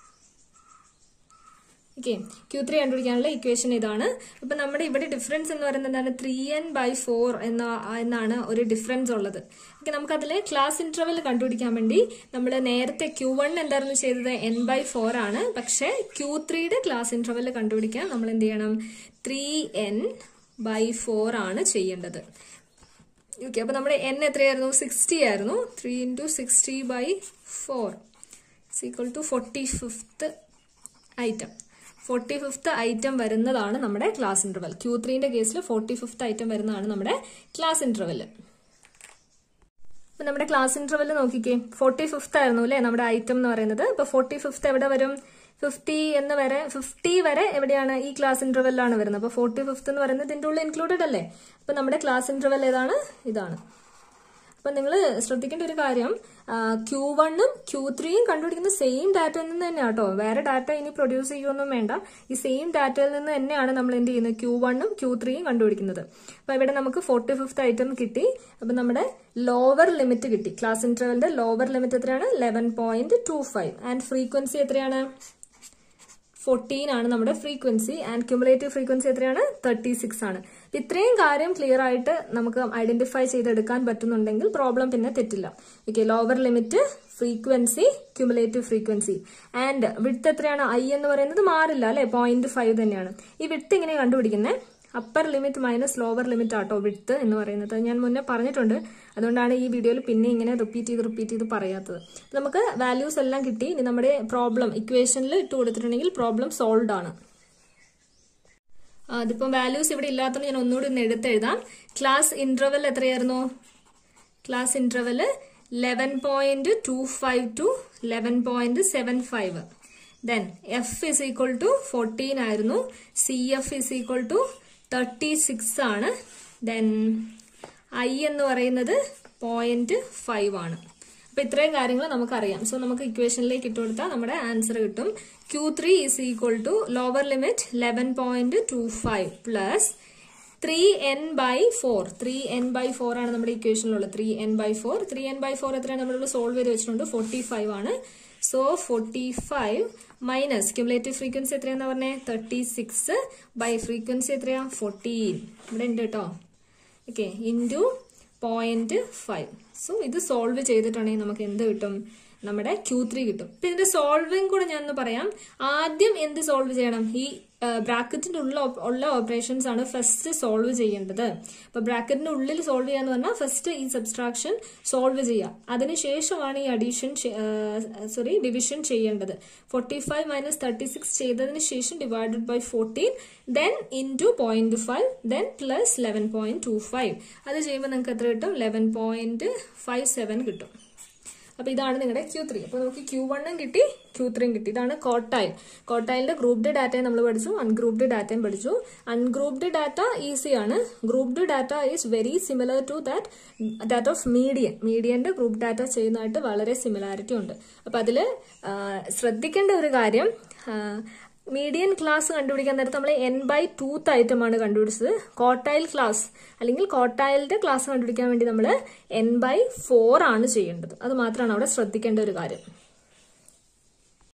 ഓക്കെ ക്യൂ ത്രീ കണ്ടുപിടിക്കാനുള്ള equation ഇതാണ് അപ്പൊ നമ്മുടെ ഇവിടെ ഡിഫറൻസ് എന്ന് പറയുന്നത് എന്താണ് ത്രീ എൻ ബൈ ഫോർ എന്ന എന്നാണ് ഒരു ഡിഫറൻസ് ഉള്ളത് ഓക്കെ നമുക്ക് അതിലെ ക്ലാസ് ഇന്റർവെൽ കണ്ടുപിടിക്കാൻ വേണ്ടി നമ്മൾ നേരത്തെ ക്യൂ വൺ എന്തായിരുന്നു ചെയ്തത് എൻ ബൈ ഫോർ ആണ് പക്ഷേ ക്യൂ ത്രീയുടെ ക്ലാസ് ഇന്റർവെൽ കണ്ടുപിടിക്കാൻ നമ്മൾ എന്ത് ചെയ്യണം ത്രീ എൻ ബൈ ഫോർ ആണ് ചെയ്യേണ്ടത് ഓക്കെ അപ്പൊ നമ്മുടെ എൻ എത്രയായിരുന്നു സിക്സ്റ്റി ആയിരുന്നു three into sixty by four equal to forty fifth item forty fifth item വരുന്നതാണ് നമ്മുടെ ക്ലാസ് ഇന്റർവെൽ ക്യൂ ത്രീന്റെ കേസിൽ ഫോർട്ടി ഫിഫ്ത്ത് ഐറ്റം വരുന്നതാണ് നമ്മുടെ ക്ലാസ് ഇന്റർവെൽ അപ്പൊ നമ്മുടെ ക്ലാസ് ഇന്റർവെൽ നോക്കിക്കേ ഫോർട്ടി ഫിഫ്ത്ത് ആയിരുന്നു അല്ലേ നമ്മുടെ ഐറ്റം എന്ന് പറയുന്നത് അപ്പൊ ഫോർട്ടി ഫിഫ്ത്ത് എവിടെ വരും ഫിഫ്റ്റി എന്ന് വരെ ഫിഫ്റ്റി വരെ എവിടെയാണ് ഈ ക്ലാസ് ഇന്റർവെല്ലാണ് വരുന്നത് അപ്പൊ ഫോർട്ടി ഫിഫ്ത്ത് എന്ന് പറയുന്നത് ഇതിന്റെ ഉള്ളിൽ ഇൻക്ലൂഡഡ് അല്ലേ അപ്പൊ നമ്മുടെ ക്ലാസ് ഇന്റർവെൽ ഏതാണ് ഇതാണ് അപ്പൊ നിങ്ങൾ ശ്രദ്ധിക്കേണ്ട ഒരു കാര്യം ക്യൂ വണ്ണും ക്യൂ ത്രീയും കണ്ടുപിടിക്കുന്ന സെയിം ഡാറ്റയിൽ നിന്ന് തന്നെയാണ് കേട്ടോ വേറെ ഡാറ്റ ഇനി പ്രൊഡ്യൂസ് ചെയ്യുമൊന്നും വേണ്ട ഈ സെയിം ഡാറ്റയിൽ നിന്ന് തന്നെയാണ് നമ്മൾ എന്ത് ചെയ്യുന്നത് ക്യൂ വണ്ണും ക്യൂ ത്രീയും കണ്ടുപിടിക്കുന്നത് അപ്പൊ ഇവിടെ നമുക്ക് ഫോർട്ടി ഫിഫ്ത്ത് ഐറ്റം കിട്ടി അപ്പൊ നമ്മുടെ ലോവർ ലിമിറ്റ് കിട്ടി ക്ലാസ് ഇന്റർവെലിന്റെ ലോവർ ലിമിറ്റ് എത്രയാണ് eleven point two five and frequency എത്രയാണ് ഫോർട്ടീൻ ആണ് നമ്മുടെ ഫ്രീക്വൻസി ആൻഡ് ക്യുമുലേറ്റീവ് ഫ്രീക്വൻസി എത്രയാണ് തേർട്ടി സിക്സ് ആണ് ഇത്രയും കാര്യം ക്ലിയർ ആയിട്ട് നമുക്ക് ഐഡന്റിഫൈ ചെയ്തെടുക്കാൻ പറ്റുന്നുണ്ടെങ്കിൽ പ്രോബ്ലം പിന്നെ തെറ്റില്ല okay lower limit frequency cumulative frequency and width എത്രയാണ് ഐ എന്ന് പറയുന്നത് മാറില്ല അല്ലെ പോയിന്റ് ഫൈവ് തന്നെയാണ് ഈ വിഡ്ത്ത് ഇങ്ങനെ കണ്ടുപിടിക്കുന്നത് upper limit minus lower limit ആട്ടോ വിഡ്ത്ത് എന്ന് പറയുന്നത് ഞാൻ മുന്നേ പറഞ്ഞിട്ടുണ്ട് അതുകൊണ്ടാണ് ഈ വീഡിയോയിൽ പിന്നെ ഇങ്ങനെ റിപ്പീറ്റ് ചെയ്ത് റിപ്പീറ്റ് ചെയ്ത് പറയാത്തത് നമുക്ക് വാല്യൂസ് എല്ലാം കിട്ടി ഇനി നമ്മുടെ പ്രോബ്ലം ഇക്വേഷനിൽ ഇട്ട് കൊടുത്തിട്ടുണ്ടെങ്കിൽ പ്രോബ്ലം സോൾവ് ആണ് അതിപ്പം വാല്യൂസ് ഇവിടെ ഇല്ലാത്തതുകൊണ്ട് ഞാൻ ഒന്നുകൂടി ഒന്ന് എടുത്തെഴുതാം ക്ലാസ് ഇന്റർവെൽ എത്രയായിരുന്നു class interval eleven point two five to eleven point seven five then F is equal to fourteen ആയിരുന്നു C F is equal to thirty six ആണ് ദെൻ ഐ എന്ന് പറയുന്നത് പോയിന്റ് ഫൈവ് ആണ് അപ്പൊ ഇത്രയും കാര്യങ്ങൾ നമുക്കറിയാം സോ നമുക്ക് ഇക്വേഷനിലേക്ക് ഇട്ട് കൊടുത്താൽ നമ്മുടെ ആൻസർ കിട്ടും Q three is equal to lower limit eleven point two five plus three N by four three N by four ആണ് നമ്മുടെ ഇക്വേഷനിലുള്ളത് three N by four three N by four എത്രയാണ് നമ്മളിവിടെ സോൾവ് ചെയ്ത് വെച്ചിട്ടുണ്ട് ഫോർട്ടി ഫൈവ് ആണ് so forty five minus cumulative frequency എത്രയാന്ന് പറഞ്ഞേ തേർട്ടി സിക്സ് ബൈ ഫ്രീക്വൻസി എത്രയാ ഫോർട്ടീൻ ഇവിടെ ഉണ്ട് കേട്ടോ okay into point five so ഇത് സോൾവ് ചെയ്തിട്ടുണ്ടെങ്കിൽ നമുക്ക് എന്ത് കിട്ടും നമ്മുടെ ക്യൂ ത്രീ കിട്ടും ഇപ്പൊ ഇതിന്റെ സോൾവിങ് കൂടെ ഞാൻ ഒന്ന് പറയാം ആദ്യം എന്ത് സോൾവ് ചെയ്യണം ഈ ബ്രാക്കറ്റിന്റെ ഉള്ള ഉള്ള ഓപ്പറേഷൻസ് ആണ് ഫസ്റ്റ് സോൾവ് ചെയ്യേണ്ടത് അപ്പൊ ബ്രാക്കറ്റിന്റെ ഉള്ളിൽ സോൾവ് ചെയ്യാന്ന് പറഞ്ഞാൽ ഫസ്റ്റ് ഈ സബ്സ്ട്രാക്ഷൻ സോൾവ് ചെയ്യുക അതിനുശേഷമാണ് ഈ അഡീഷൻ സോറി ഡിവിഷൻ ചെയ്യേണ്ടത് forty five minus thirty six ചെയ്തതിന് ശേഷം divided by fourteen then into point five then plus eleven point two five അത് ചെയ്യുമ്പോൾ നിങ്ങൾക്ക് എത്ര കിട്ടും ലെവൻ പോയിന്റ് ഫൈവ് സെവൻ കിട്ടും അപ്പൊ ഇതാണ് നിങ്ങളുടെ ക്യൂ ത്രീ അപ്പൊ നമുക്ക് ക്യൂ വണ്ണും കിട്ടി ക്യൂ ത്രീയും കിട്ടി ഇതാണ് കോട്ടൈൽ കോട്ടൈലിന്റെ ഗ്രൂപ്പ്ഡ് ഡാറ്റയും നമ്മൾ പഠിച്ചു അൺഗ്രൂപ്ഡ് ഡാറ്റയും പഠിച്ചു അൺഗ്രൂപ്ഡ് ഡാറ്റ ഈസി ആണ് grouped data is very similar to that that of median മീഡിയന്റെ ഗ്രൂപ്പ് ഡാറ്റ ചെയ്യുന്നതായിട്ട് വളരെ സിമിലാരിറ്റി ഉണ്ട് അപ്പൊ അതില് ആ, ശ്രദ്ധിക്കേണ്ട ഒരു കാര്യം മീഡിയൻ ക്ലാസ് കണ്ടുപിടിക്കാൻ നേരത്ത് നമ്മൾ എൻ ബൈ ടൂത്ത് ഐറ്റമാണ് കണ്ടുപിടിച്ചത് കോട്ടൈൽ ക്ലാസ് അല്ലെങ്കിൽ കോട്ടൈലിന്റെ ക്ലാസ് കണ്ടുപിടിക്കാൻ വേണ്ടി നമ്മൾ എൻ ബൈ ഫോർ ആണ് ചെയ്യേണ്ടത് അത് മാത്രമാണ് അവിടെ ശ്രദ്ധിക്കേണ്ട ഒരു കാര്യം